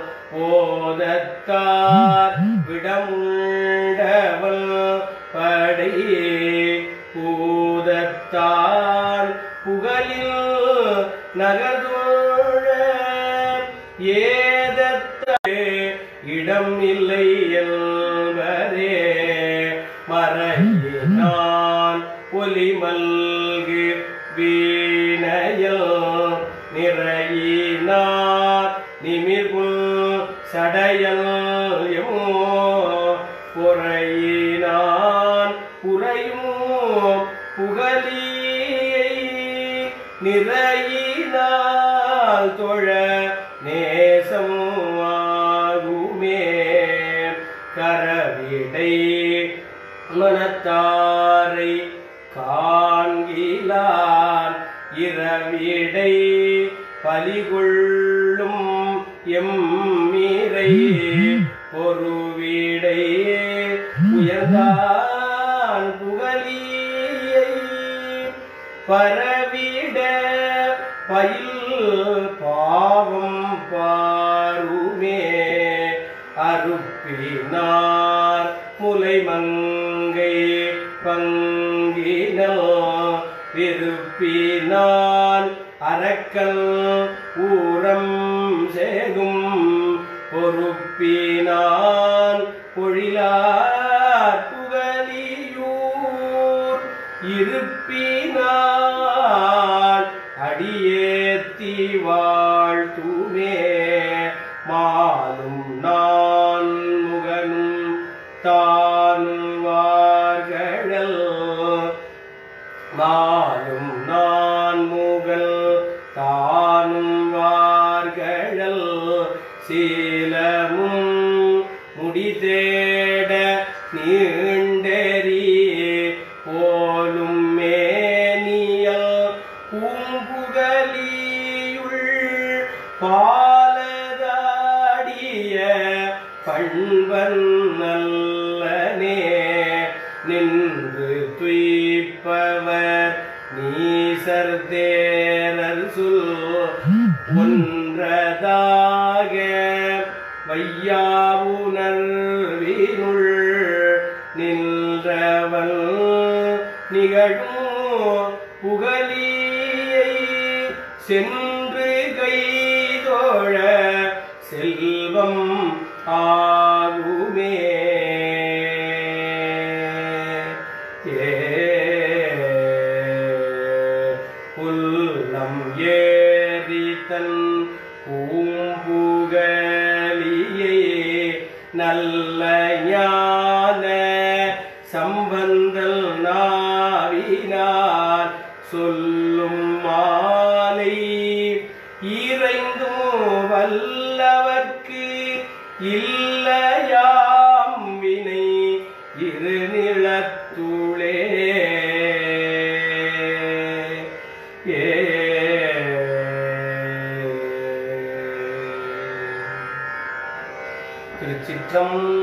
போதத்தார் விடமுண்டவள் படை பூதத்தான் புகழில் நகர்தோழ ஏதத்த இடம் இல்லை என்பரே மறையினான் ஒலி மல்கு வீணையல் நிறையினார் நிமிர்புல் சடையல் எமோ பொறையினான் புறையும் புகழியை நிறையினால் தொழ நேசம் ஆகுமே கரவிடை மனத்தாரை காண்கிலான் இரவிடை பலிகொள்ளும் எம்மீரை பொருவிடை உயர்ந்தான் புகழியை பரவிட பயில் பாவம் பாருமே அருப்பினார் முலைமங்கை பங்கினல் விருப்பினான் அரக்கல் ஊரம் சேகும் பொறுப்பினான் பொழிலார் புகலியூர் இருப்பினான் அடியேத்தி வாழ்த்துமே மாலும் நான் முகனும் தானும் வார்கழல் மாலும் நான் முகல் தானும் வார்கழல் சீலமும் முடிதேட நீண்டெறி போலும் மேனியல் பூம்புகலியுள் பாலதாடிய பண்பன் நல்லனே நின்று துய்ப்பவர் நீசர் தேரர் சொல் ஒன்றதாக வையாவுணர்வினுள் நின்றவள் நிகழும் புகலியை சென்று கைதோழ செல்வம் ஆகுமே ஏ புல்லம் ஏறித்தன் பூம்புகலியே நல்ல ஞான சம்பந்தல் நாவினார் சொல்லும் மாலை இறைந்தும் வல்லவர்க்கு இல்லையாம் வினை இருநிலத்துளே ஏ திருச்சிற்றம்பலம்